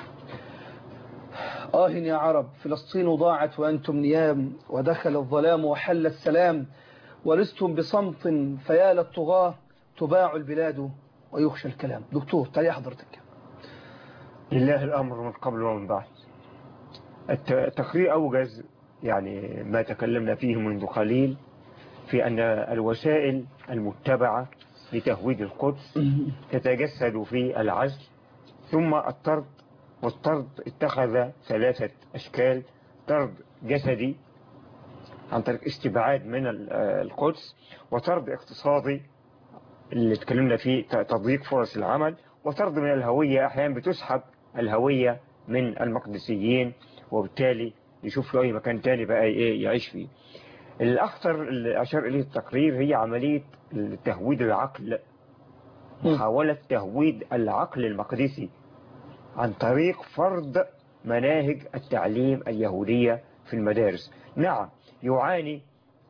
آه يا عرب فلسطين ضاعت وأنتم نيام ودخل الظلام وحل السلام ولستم بصمت فيا للطغاة تباع البلاد ويخشى الكلام دكتور تعالي حضرتك لله الأمر من قبل ومن بعد الت- التقرير أوجز يعني ما تكلمنا فيه منذ قليل في أن الوسائل المتبعة لتهويد القدس تتجسد في العزل ثم الطرد والطرد اتخذ ثلاثة أشكال طرد جسدي عن طريق استبعاد من ال- آه القدس وطرد اقتصادي اللي اتكلمنا فيه ت- تضييق فرص العمل وطرد من الهوية أحيانا بتسحب الهوية من المقدسيين وبالتالي يشوف له أي مكان تاني بقى إيه يعيش فيه الأخطر اللي أشار إليه التقرير هي عملية تهويد العقل محاولة تهويد العقل المقدسي عن طريق فرض مناهج التعليم اليهودية في المدارس نعم يعاني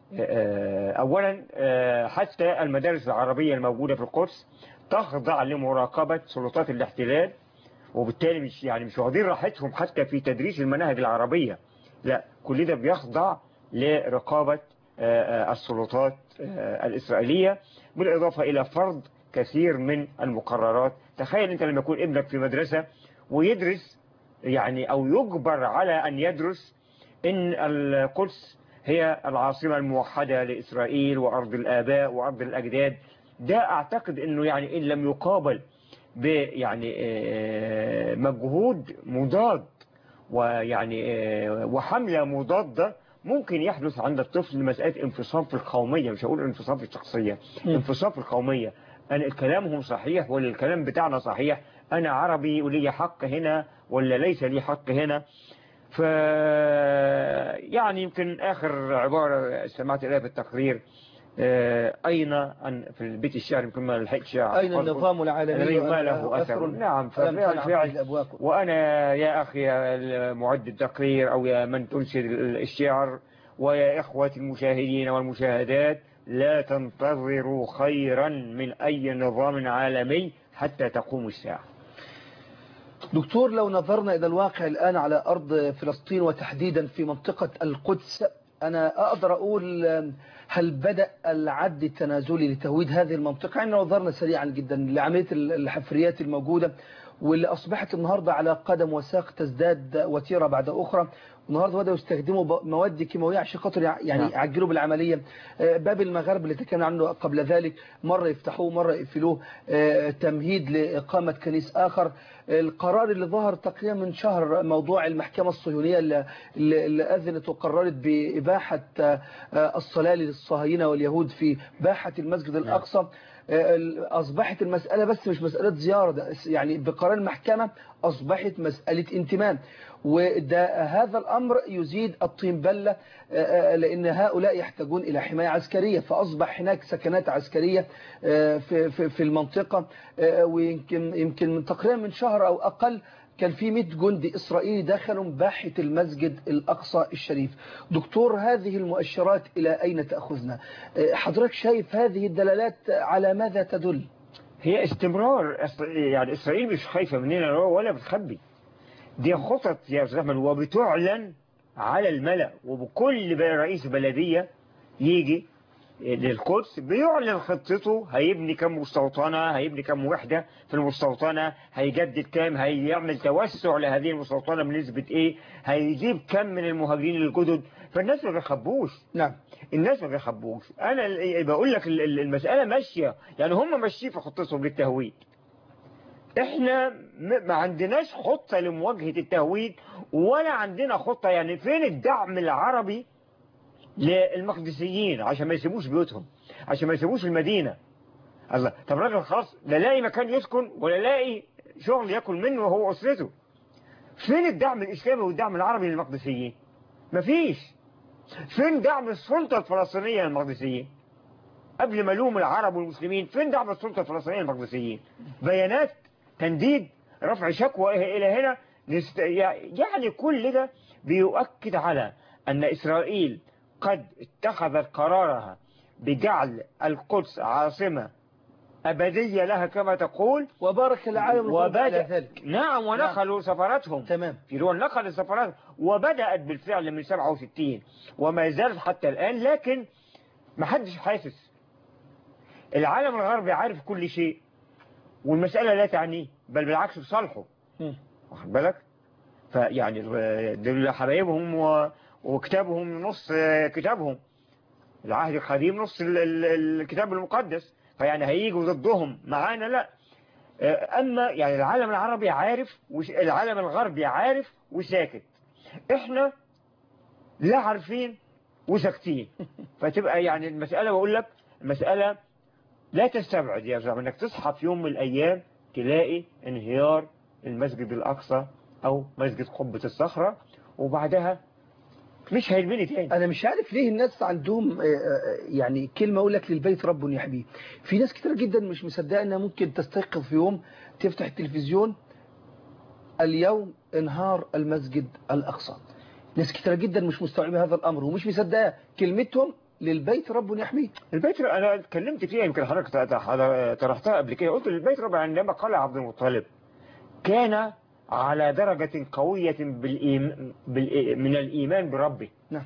آه، أولا آه، حتى المدارس العربية الموجودة في القدس تخضع لمراقبة سلطات الاحتلال وبالتالي مش يعني مش واخدين راحتهم حتى في تدريس المناهج العربية لا كل ده بيخضع لرقابة آه، آه، السلطات آه، الإسرائيلية بالإضافة إلى فرض كثير من المقررات تخيل أنت لما يكون ابنك في مدرسة ويدرس يعني أو يجبر على أن يدرس إن القدس هي العاصمة الموحدة لإسرائيل وأرض الآباء وأرض الأجداد ده أعتقد أنه يعني إن لم يقابل بيعني آه، مجهود مضاد ويعني آه، وحملة مضادة ممكن يحدث عند الطفل مسألة انفصام في القومية مش هقول انفصام في الشخصية مم. انفصام في القومية أنا كلامهم صحيح ولا الكلام بتاعنا صحيح أنا عربي ولي حق هنا ولا ليس لي حق هنا ف يعني يمكن آخر عبارة سمعت إليها في التقرير آه، أين أن في البيت الشعر يمكن ما لحقتش أين النظام العالمي الذي ما وأين له أثر نعم فلم ففعل تنعم فعل به الأبواب وأنا يا أخي يا معد التقرير أو يا من تنشر الشعر ويا إخوة المشاهدين والمشاهدات لا تنتظروا خيرا من أي نظام عالمي حتى تقوم الساعة دكتور لو نظرنا إلى الواقع الآن على أرض فلسطين وتحديدا في منطقة القدس أنا أقدر أقول هل بدأ العد التنازلي لتهويد هذه المنطقة يعني نظرنا سريعا جدا لعملية الحفريات الموجودة واللي أصبحت النهاردة على قدم وساق تزداد وتيرة بعد أخرى النهارده بدأوا يستخدموا ب- مواد كيماوية عشان خاطر يع- يعني نعم. يعجلوا بالعملية آه، باب المغارب اللي تكلمنا عنه قبل ذلك مرة يفتحوه مرة يقفلوه آه، تمهيد لإقامة كنيس آخر القرار اللي ظهر تقريبا من شهر موضوع المحكمة الصهيونية اللي, اللي اللي أذنت وقررت بإباحة آه، آه، الصلاة للصهاينة واليهود في باحة المسجد الأقصى آه، أصبحت المسألة بس مش مسألة زيارة ده يعني بقرار المحكمة أصبحت مسألة انتماء وده هذا الأمر يزيد الطين بلة آه، آه، لأن هؤلاء يحتاجون إلى حماية عسكرية فأصبح هناك سكنات عسكرية آه، في في في المنطقة آه، ويمكن يمكن من تقريبا من شهر أو أقل كان في 100 جندي إسرائيلي دخلوا باحة المسجد الأقصى الشريف دكتور هذه المؤشرات إلى أين تأخذنا آه، حضرتك شايف هذه الدلالات على ماذا تدل هي استمرار أصل- يعني إسرائيل مش خايفة مننا ولا بتخبي دي خطط يا أستاذ أحمد وبتعلن على الملأ وبكل ب- رئيس بلدية يجي للقدس بيعلن خطته هيبني كم مستوطنة هيبني كم وحدة في المستوطنة هيجدد كام هيعمل توسع لهذه المستوطنة بنسبة ايه هيجيب كم من المهاجرين الجدد فالناس ما بيخبوش نعم الناس ما بيخبوش انا ال- بقول لك ال- ال- المسألة ماشية يعني هم ماشيين في خطتهم للتهويد احنا م- ما عندناش خطة لمواجهة التهويد ولا عندنا خطة يعني فين الدعم العربي للمقدسيين عشان ما يسيبوش بيوتهم عشان ما يسيبوش المدينة الله طب راجل خلاص لا لاقي مكان يسكن ولا لاقي شغل ياكل منه وهو أسرته فين الدعم الإسلامي والدعم العربي للمقدسيين مفيش فين دعم السلطة الفلسطينية للمقدسيين قبل ما لوم العرب والمسلمين فين دعم السلطة الفلسطينية للمقدسيين بيانات تنديد رفع شكوى إلى هنا نست... يعني كل ده بيؤكد على أن إسرائيل قد اتخذت قرارها بجعل القدس عاصمة أبدية لها كما تقول وبارك العالم الغرب على وبدأ ذلك نعم ونقلوا سفراتهم تمام في دول نقل السفرات وبدأت بالفعل من 67 وما زالت حتى الآن لكن ما حدش حاسس العالم الغربي عارف كل شيء والمسألة لا تعنيه بل بالعكس بصالحه مم. واخد بالك فيعني ال- دول حبايبهم و- وكتابهم نص كتابهم العهد القديم نص ال- ال- الكتاب المقدس فيعني هيجوا ضدهم معانا لا أما يعني العالم العربي عارف وش العالم الغربي عارف وساكت احنا لا عارفين وساكتين فتبقى يعني المسألة بقول لك المسألة لا تستبعد يا زلمة انك تصحى في يوم من الايام تلاقي انهيار المسجد الاقصى او مسجد قبة الصخرة وبعدها مش هيتبني تاني انا مش عارف ليه الناس عندهم آه، آه، يعني كلمه اقول لك للبيت رب يحميه في ناس كتير جدا مش مصدقه انها ممكن تستيقظ في يوم تفتح التلفزيون اليوم انهار المسجد الاقصى ناس كتير جدا مش مستوعبه هذا الامر ومش مصدقه كلمتهم للبيت رب يحميه البيت انا اتكلمت فيها يمكن حضرتك طرحتها قبل كده قلت البيت رب عندما قال عبد المطلب كان على درجة قوية بالإيم... بالإي... من الإيمان بربه نعم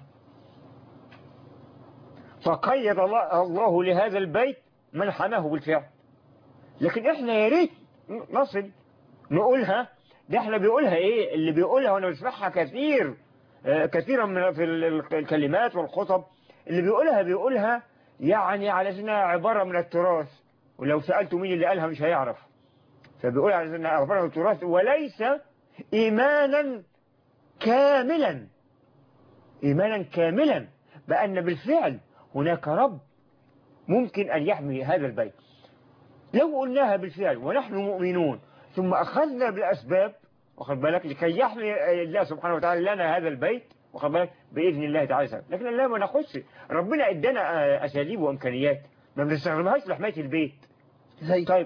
فقيد الله, الله لهذا البيت من حماه بالفعل لكن احنا يا ريت نصل نقولها ده احنا بيقولها ايه اللي بيقولها وانا بسمعها كثير آه كثيرا من في الكلمات والخطب اللي بيقولها بيقولها يعني على انها عبارة من التراث ولو سألته مين اللي قالها مش هيعرف فبيقول على انها عبارة من التراث وليس ايمانا كاملا ايمانا كاملا بأن بالفعل هناك رب ممكن أن يحمي هذا البيت لو قلناها بالفعل ونحن مؤمنون ثم أخذنا بالأسباب واخد بالك لكي يحمي الله سبحانه وتعالى لنا هذا البيت واخد بالك بإذن الله تعالى لكن لا ما ناخدش ربنا ادانا أساليب وإمكانيات ما بنستخدمهاش لحماية البيت زي طيب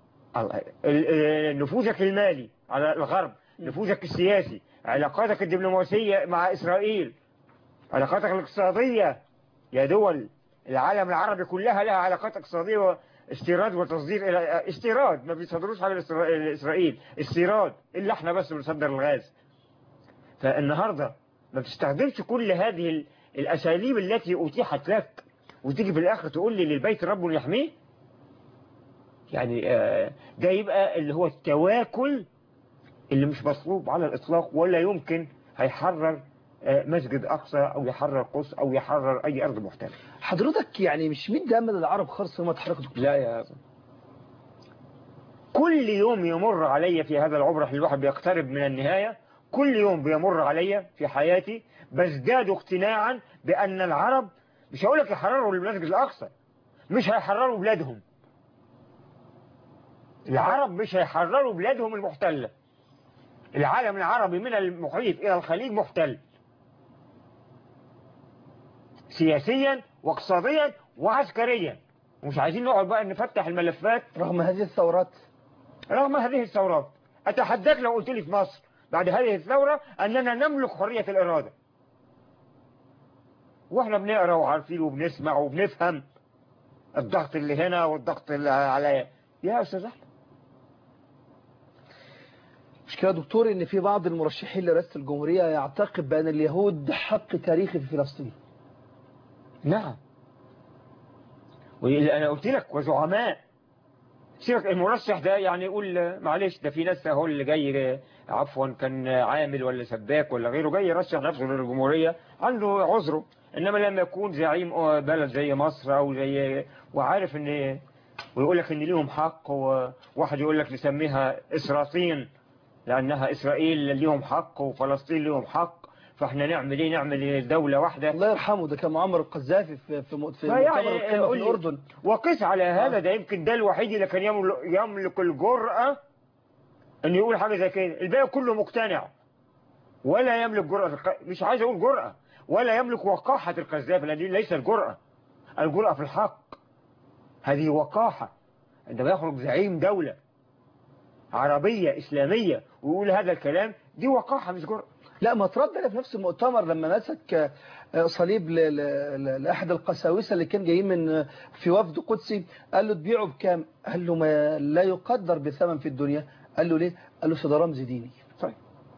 نفوذك المالي على الغرب نفوذك السياسي علاقاتك الدبلوماسية مع إسرائيل علاقاتك الاقتصادية يا دول العالم العربي كلها لها علاقات اقتصادية استيراد وتصدير إلى استيراد ما بيصدروش حاجة لإسرائيل استيراد إلا احنا بس بنصدر الغاز فالنهاردة ما بتستخدمش كل هذه الأساليب التي أتيحت لك وتيجي في الآخر تقول لي للبيت رب يحميه يعني ده يبقى اللي هو التواكل اللي مش مطلوب على الإطلاق ولا يمكن هيحرر مسجد أقصى أو يحرر قدس أو يحرر أي أرض محتلة حضرتك يعني مش مد أمل العرب خالص لما تحركوا لا يا كل يوم يمر علي في هذا العمر الواحد بيقترب من النهاية كل يوم بيمر علي في حياتي بزداد اقتناعا بأن العرب مش هقول لك يحرروا المسجد الأقصى مش هيحرروا بلادهم العرب مش هيحرروا بلادهم المحتلة العالم العربي من المحيط إلى الخليج محتل سياسيا واقتصاديا وعسكريا ومش عايزين نقعد بقى نفتح الملفات رغم هذه الثورات رغم هذه الثورات أتحداك لو قلت لي في مصر بعد هذه الثورة أننا نملك حرية الإرادة وإحنا بنقرأ وعارفين وبنسمع وبنفهم الضغط اللي هنا والضغط اللي عليا يا أستاذ أحمد مشكلة دكتور ان في بعض المرشحين لرئاسة الجمهورية يعتقد بأن اليهود حق تاريخي في فلسطين نعم أنا قلت لك وزعماء سيبك المرشح ده يعني يقول معلش ده في ناس اهو اللي جاي عفوا كان عامل ولا سباك ولا غيره جاي يرشح نفسه للجمهورية عنده عذره انما لما يكون زعيم بلد زي مصر او زي وعارف ان ويقول لك ان ليهم حق وواحد يقول لك نسميها اسراطين لانها اسرائيل ليهم حق وفلسطين ليهم حق فاحنا نعمل ايه نعمل دولة واحدة الله يرحمه ده كان معمر القذافي في في في فيعني مؤتمر القمة في الأردن وقس على هذا ده يمكن ده الوحيد اللي كان يملك, يملك الجرأة ان يقول حاجة زي كده الباقي كله مقتنع ولا يملك جرأة الق- مش عايز اقول جرأة ولا يملك وقاحة القذافي لان دي ليس الجرأة الجرأة في الحق هذه وقاحة عندما يخرج زعيم دولة عربية إسلامية ويقول هذا الكلام دي وقاحة مش جرأة لا ما ترد عليه في نفس المؤتمر لما مسك آه، صليب ل- ل- ل- لأحد القساوسة اللي كان جايين من آه، في وفد قدسي قال له تبيعه بكام قال له ما لا يقدر بثمن في الدنيا قال له ليه قال له "أصل ده رمز ديني طيب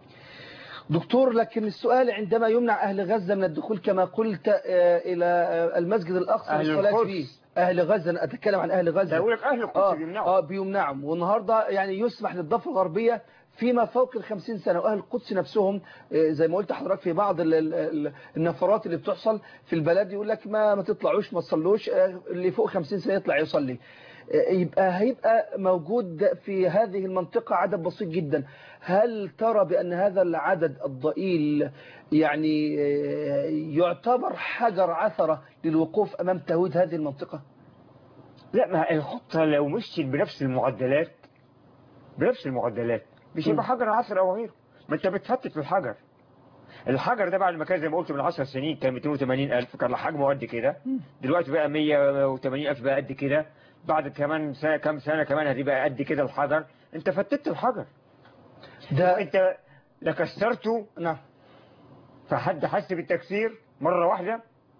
دكتور لكن السؤال عندما يمنع أهل غزة من الدخول كما قلت آه، إلى آه، المسجد الأقصى أهل للصلاة القدس. فيه أهل غزة أنا أتكلم عن أهل ده غزة يقول لك أهل القدس آه بيمنعوا آه بيمنعهم والنهاردة يعني يسمح للضفة الغربية فيما فوق الخمسين سنة وأهل القدس نفسهم آه، زي ما قلت حضرتك في بعض ال- ال- ال- النفرات اللي بتحصل في البلد يقول لك ما ما تطلعوش ما تصلوش آه، اللي فوق خمسين سنة يطلع يصلي آه، يبقى هيبقى موجود في هذه المنطقة عدد بسيط جدا هل ترى بأن هذا العدد الضئيل يعني آه، يعتبر حجر عثرة للوقوف أمام تهويد هذه المنطقة لا ما الخطة لو مشيت بنفس المعدلات بنفس المعدلات مش هيبقى حجر عصر أو غيره ما أنت بتفتت في الحجر الحجر ده بعد ما كان زي ما قلت من 10 سنين كان 280 ألف كان حجمه قد كده دلوقتي بقى 180 ألف بقى قد كده بعد كمان سنة كام سنة كمان هتبقى قد كده الحجر أنت فتت الحجر ده أنت لا كسرته نعم فحد حس بالتكسير مرة واحدة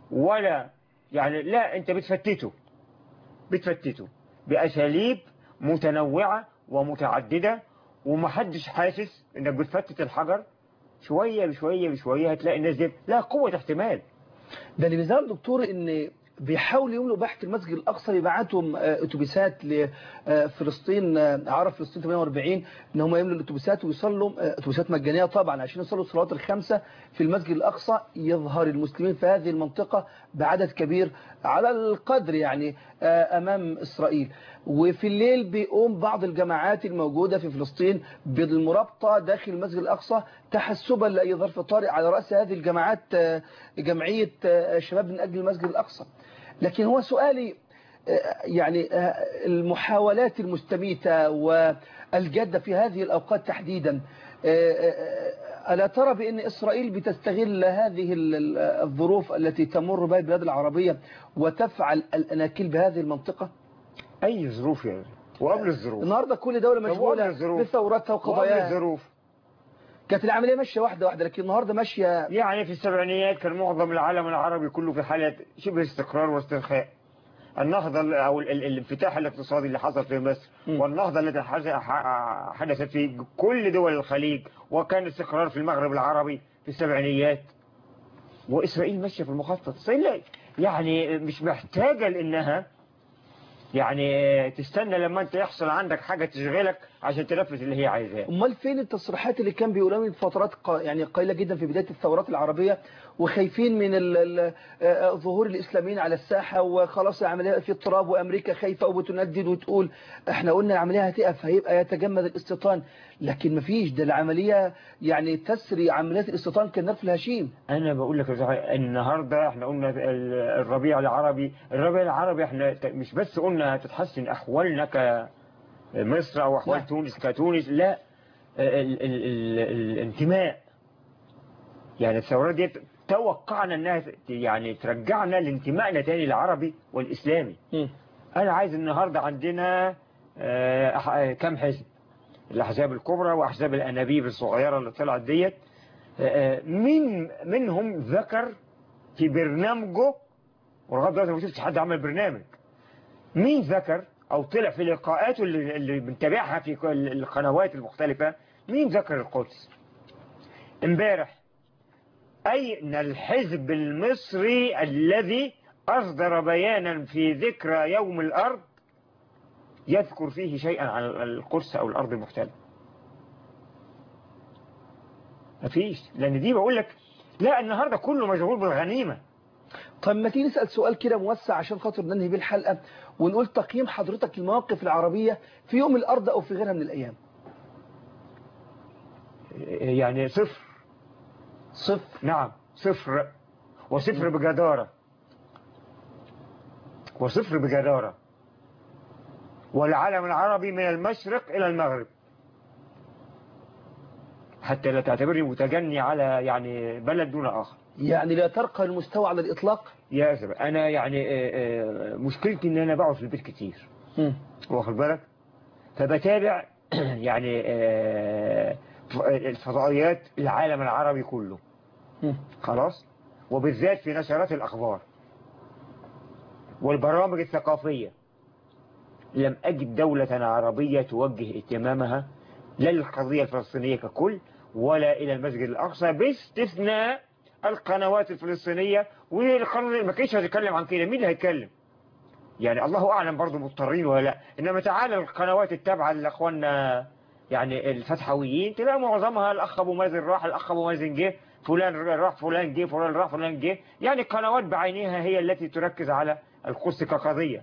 ولا يعني لا انت بتفتته بتفتته بأساليب متنوعة ومتعددة ومحدش حاسس انك بتفتت الحجر شوية بشوية بشوية هتلاقي الناس دي لا قوة احتمال ده اللي بيزعل دكتور ان بيحاولوا يملوا بحث المسجد الاقصى يبعتهم آه، اتوبيسات لفلسطين عرب فلسطين 48 ان هم يملوا الاتوبيسات ويصلوا آه، اتوبيسات مجانيه طبعا عشان يصلوا الصلوات الخمسه في المسجد الاقصى يظهر المسلمين في هذه المنطقه بعدد كبير على القدر يعني آه، امام اسرائيل وفي الليل بيقوم بعض الجماعات الموجوده في فلسطين بالمرابطه داخل المسجد الاقصى تحسبا لاي ظرف طارئ على راس هذه الجماعات آه، جمعيه آه، شباب من اجل المسجد الاقصى لكن هو سؤالي آه، يعني آه، المحاولات المستميتة والجادة في هذه الأوقات تحديدا آه، آه، ألا ترى بأن إسرائيل بتستغل هذه ال- ال- الظروف التي تمر بها البلاد العربية وتفعل الأناكيل بهذه المنطقة اي ظروف يعني وقبل الظروف النهاردة كل دولة طب وقبل مشغولة الظروف؟ بثوراتها وقبل وقضاياها الظروف كانت العملية ماشية واحدة واحدة لكن النهاردة ماشية يعني في السبعينيات كان معظم العالم العربي كله في حالة شبه استقرار واسترخاء النهضة ال- أو ال- ال- الانفتاح الاقتصادي اللي حصل في مصر م. والنهضة التي حز- ح- حدثت في كل دول الخليج وكان استقرار في المغرب العربي في السبعينيات وإسرائيل ماشية في المخطط إسرائيل يعني مش محتاجة لأنها يعني تستنى لما أنت يحصل عندك حاجة تشغلك عشان تنفذ اللي هي عايزاه امال فين التصريحات اللي كان بيقولوها من فترات ق- يعني قليله جدا في بدايه الثورات العربيه وخايفين من ال- ال- آه، ظهور الاسلاميين على الساحه وخلاص العمليه في اضطراب وامريكا خايفه وبتندد وتقول احنا قلنا العمليه هتقف هيبقى يتجمد الاستيطان لكن مفيش ده العمليه يعني تسري عمليات الاستيطان كالنرف الهشيم انا بقول لك يا زهير النهارده احنا قلنا ال- الربيع العربي الربيع العربي احنا ت- مش بس قلنا هتتحسن احوالنا كمصر او احوال لا. تونس كتونس لا ال ال ال الانتماء يعني الثورات دي توقعنا انها ت- يعني ترجعنا لانتمائنا تاني العربي والاسلامي انا عايز النهارده عندنا آه، أح- آه، كم حزب الاحزاب الكبرى واحزاب الانابيب الصغيره اللي طلعت ديت آه، آه، مين منهم ذكر في برنامجه ولغايه دلوقتي ما شفتش حد عمل برنامج مين ذكر او طلع في لقاءاته اللي, اللي بنتابعها في كل القنوات المختلفه مين ذكر القدس امبارح اين الحزب المصري الذي اصدر بيانا في ذكرى يوم الارض يذكر فيه شيئا عن القدس او الارض المحتله مفيش لان دي بقول لك لا النهارده كله مشغول بالغنيمه طب ما تيجي نسال سؤال كده موسع عشان خاطر ننهي بيه الحلقه ونقول تقييم حضرتك للمواقف العربيه في يوم الارض او في غيرها من الايام يعني صفر صفر نعم صفر وصفر بجدارة وصفر بجدارة والعالم العربي من المشرق إلى المغرب حتى لا تعتبرني متجني على يعني بلد دون آخر يعني لا ترقى المستوى على الاطلاق يا أسف أنا يعني آه، آه، مشكلتي إن أنا بقعد في البيت كتير مم. واخد بالك فبتابع يعني آه، ف- الفضائيات العالم العربي كله مم. خلاص وبالذات في نشرات الأخبار والبرامج الثقافية لم أجد دولة عربية توجه اهتمامها لا للقضية الفلسطينية ككل ولا إلى المسجد الأقصى باستثناء القنوات الفلسطينية والقنوات ما كانش هتتكلم عن كده مين اللي هيتكلم يعني الله أعلم برضو مضطرين ولا لا إنما تعالى القنوات التابعة لأخواننا يعني الفتحويين تلاقي معظمها الأخ أبو مازن راح الأخ أبو مازن جه فلان راح فلان جه فلان راح فلان جه يعني القنوات بعينها هي التي تركز على القدس كقضية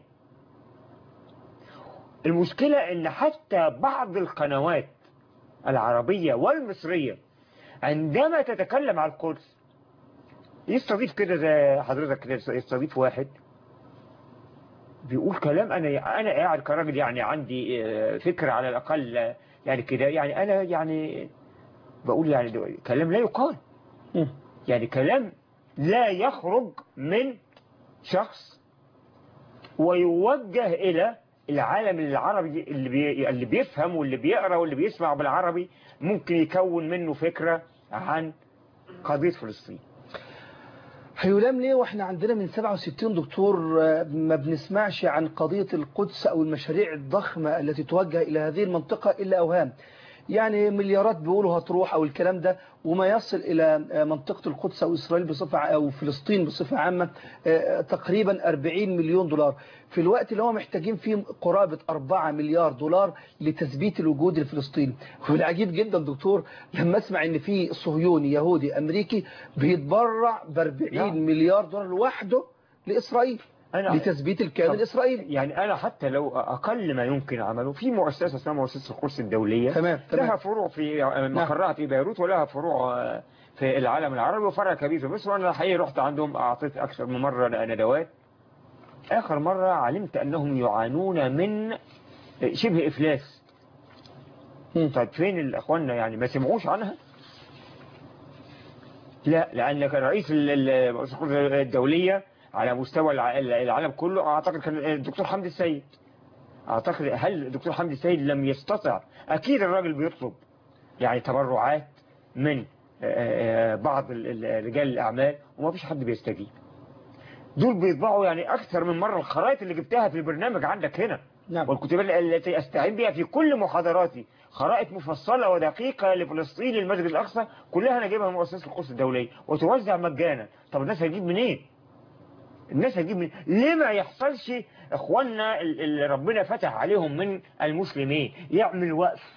المشكلة ان حتى بعض القنوات العربية والمصرية عندما تتكلم عن القدس يستضيف كده زي حضرتك كده يستضيف واحد بيقول كلام انا انا قاعد كراجل يعني عندي آه، فكرة على الاقل آه، يعني كده يعني انا يعني بقول يعني ده كلام لا يقال مم. يعني كلام لا يخرج من شخص ويوجه إلى العالم العربي اللي, بي اللي بيفهم واللي بيقرأ واللي بيسمع بالعربي ممكن يكون منه فكرة عن قضية فلسطين هيلام ليه واحنا عندنا من 67 دكتور آه، ما بنسمعش عن قضية القدس او المشاريع الضخمة التي توجه الى هذه المنطقة الا اوهام يعني مليارات بيقولوا هتروح او الكلام ده وما يصل الى آه، منطقة القدس او اسرائيل بصفة ع- او فلسطين بصفة عامة آه، تقريبا 40 مليون دولار في الوقت اللي هو محتاجين فيه قرابة 4 مليار دولار لتثبيت الوجود الفلسطيني والعجيب جدا دكتور لما اسمع ان في صهيوني يهودي امريكي بيتبرع ب 40 نعم. مليار دولار لوحده لاسرائيل أنا لتثبيت الكيان طب الاسرائيلي يعني أنا حتى لو أقل ما يمكن عمله في مؤسسة اسمها مؤسسة القدس الدولية تمام لها تمام فروع في مقرها في بيروت ولها فروع آه، في العالم العربي وفرع كبير في مصر وأنا الحقيقة رحت عندهم أعطيت أكثر من مرة ندوات آخر مرة علمت أنهم يعانون من شبه إفلاس مم. طيب فين الأخواننا يعني ما سمعوش عنها لا لأن كان رئيس ال- ال- مؤسسة القدس الدولية على مستوى الع- العالم كله أعتقد كان الدكتور حمدي السيد أعتقد هل الدكتور حمدي السيد لم يستطع أكيد الراجل بيطلب يعني تبرعات من آه، آه، بعض ال- ال- رجال الأعمال وما فيش حد بيستجيب دول بيطبعوا يعني أكثر من مرة الخرائط اللي جبتها في البرنامج عندك هنا نعم والكتب التي أستعين بها في كل محاضراتي خرائط مفصلة ودقيقة لفلسطين المسجد الأقصى كلها أنا جايبها من مؤسسة القدس الدولية وتوزع مجانا طب الناس هتجيب منين؟ الناس هتجيب منين؟ ليه ما يحصلش إخواننا ال- اللي ربنا فتح عليهم من المسلمين يعمل وقف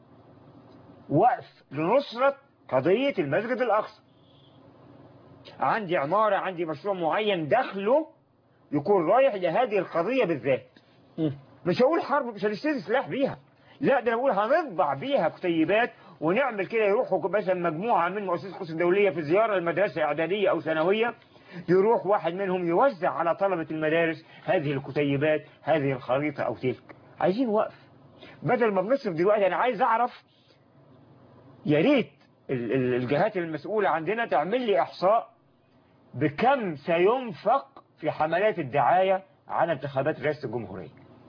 وقف لنصرة قضية المسجد الأقصى عندي عمارة عندي مشروع معين دخله يكون رايح لهذه القضية بالذات مم. مش هقول حرب مش هنشتري سلاح بيها لا ده انا بقول هنطبع بيها كتيبات ونعمل كده يروحوا مثلا مجموعه من مؤسسه القدس الدوليه في زياره المدرسه اعداديه او ثانويه يروح واحد منهم يوزع على طلبه المدارس هذه الكتيبات هذه الخريطه او تلك عايزين وقف بدل ما بنصرف دلوقتي انا عايز اعرف يا ريت ال- ال- الجهات المسؤوله عندنا تعمل لي احصاء بكم سينفق في حملات الدعايه على انتخابات رئاسه الجمهوريه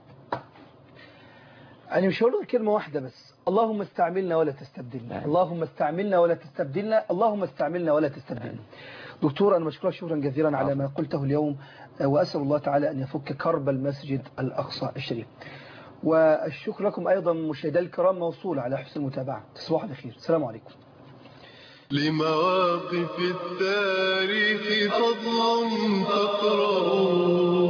أنا مش هقول غير كلمة واحدة بس اللهم استعملنا ولا تستبدلنا اللهم استعملنا ولا تستبدلنا اللهم استعملنا ولا تستبدلنا دكتور أنا مشكورك شكرا جزيلا على ما قلته اليوم آه، وأسأل الله تعالى أن يفك كرب المسجد الأقصى الشريف والشكر لكم أيضا مشاهدي الكرام موصول على حسن المتابعة تصبحوا على خير السلام عليكم لمواقف التاريخ فضل تقرأ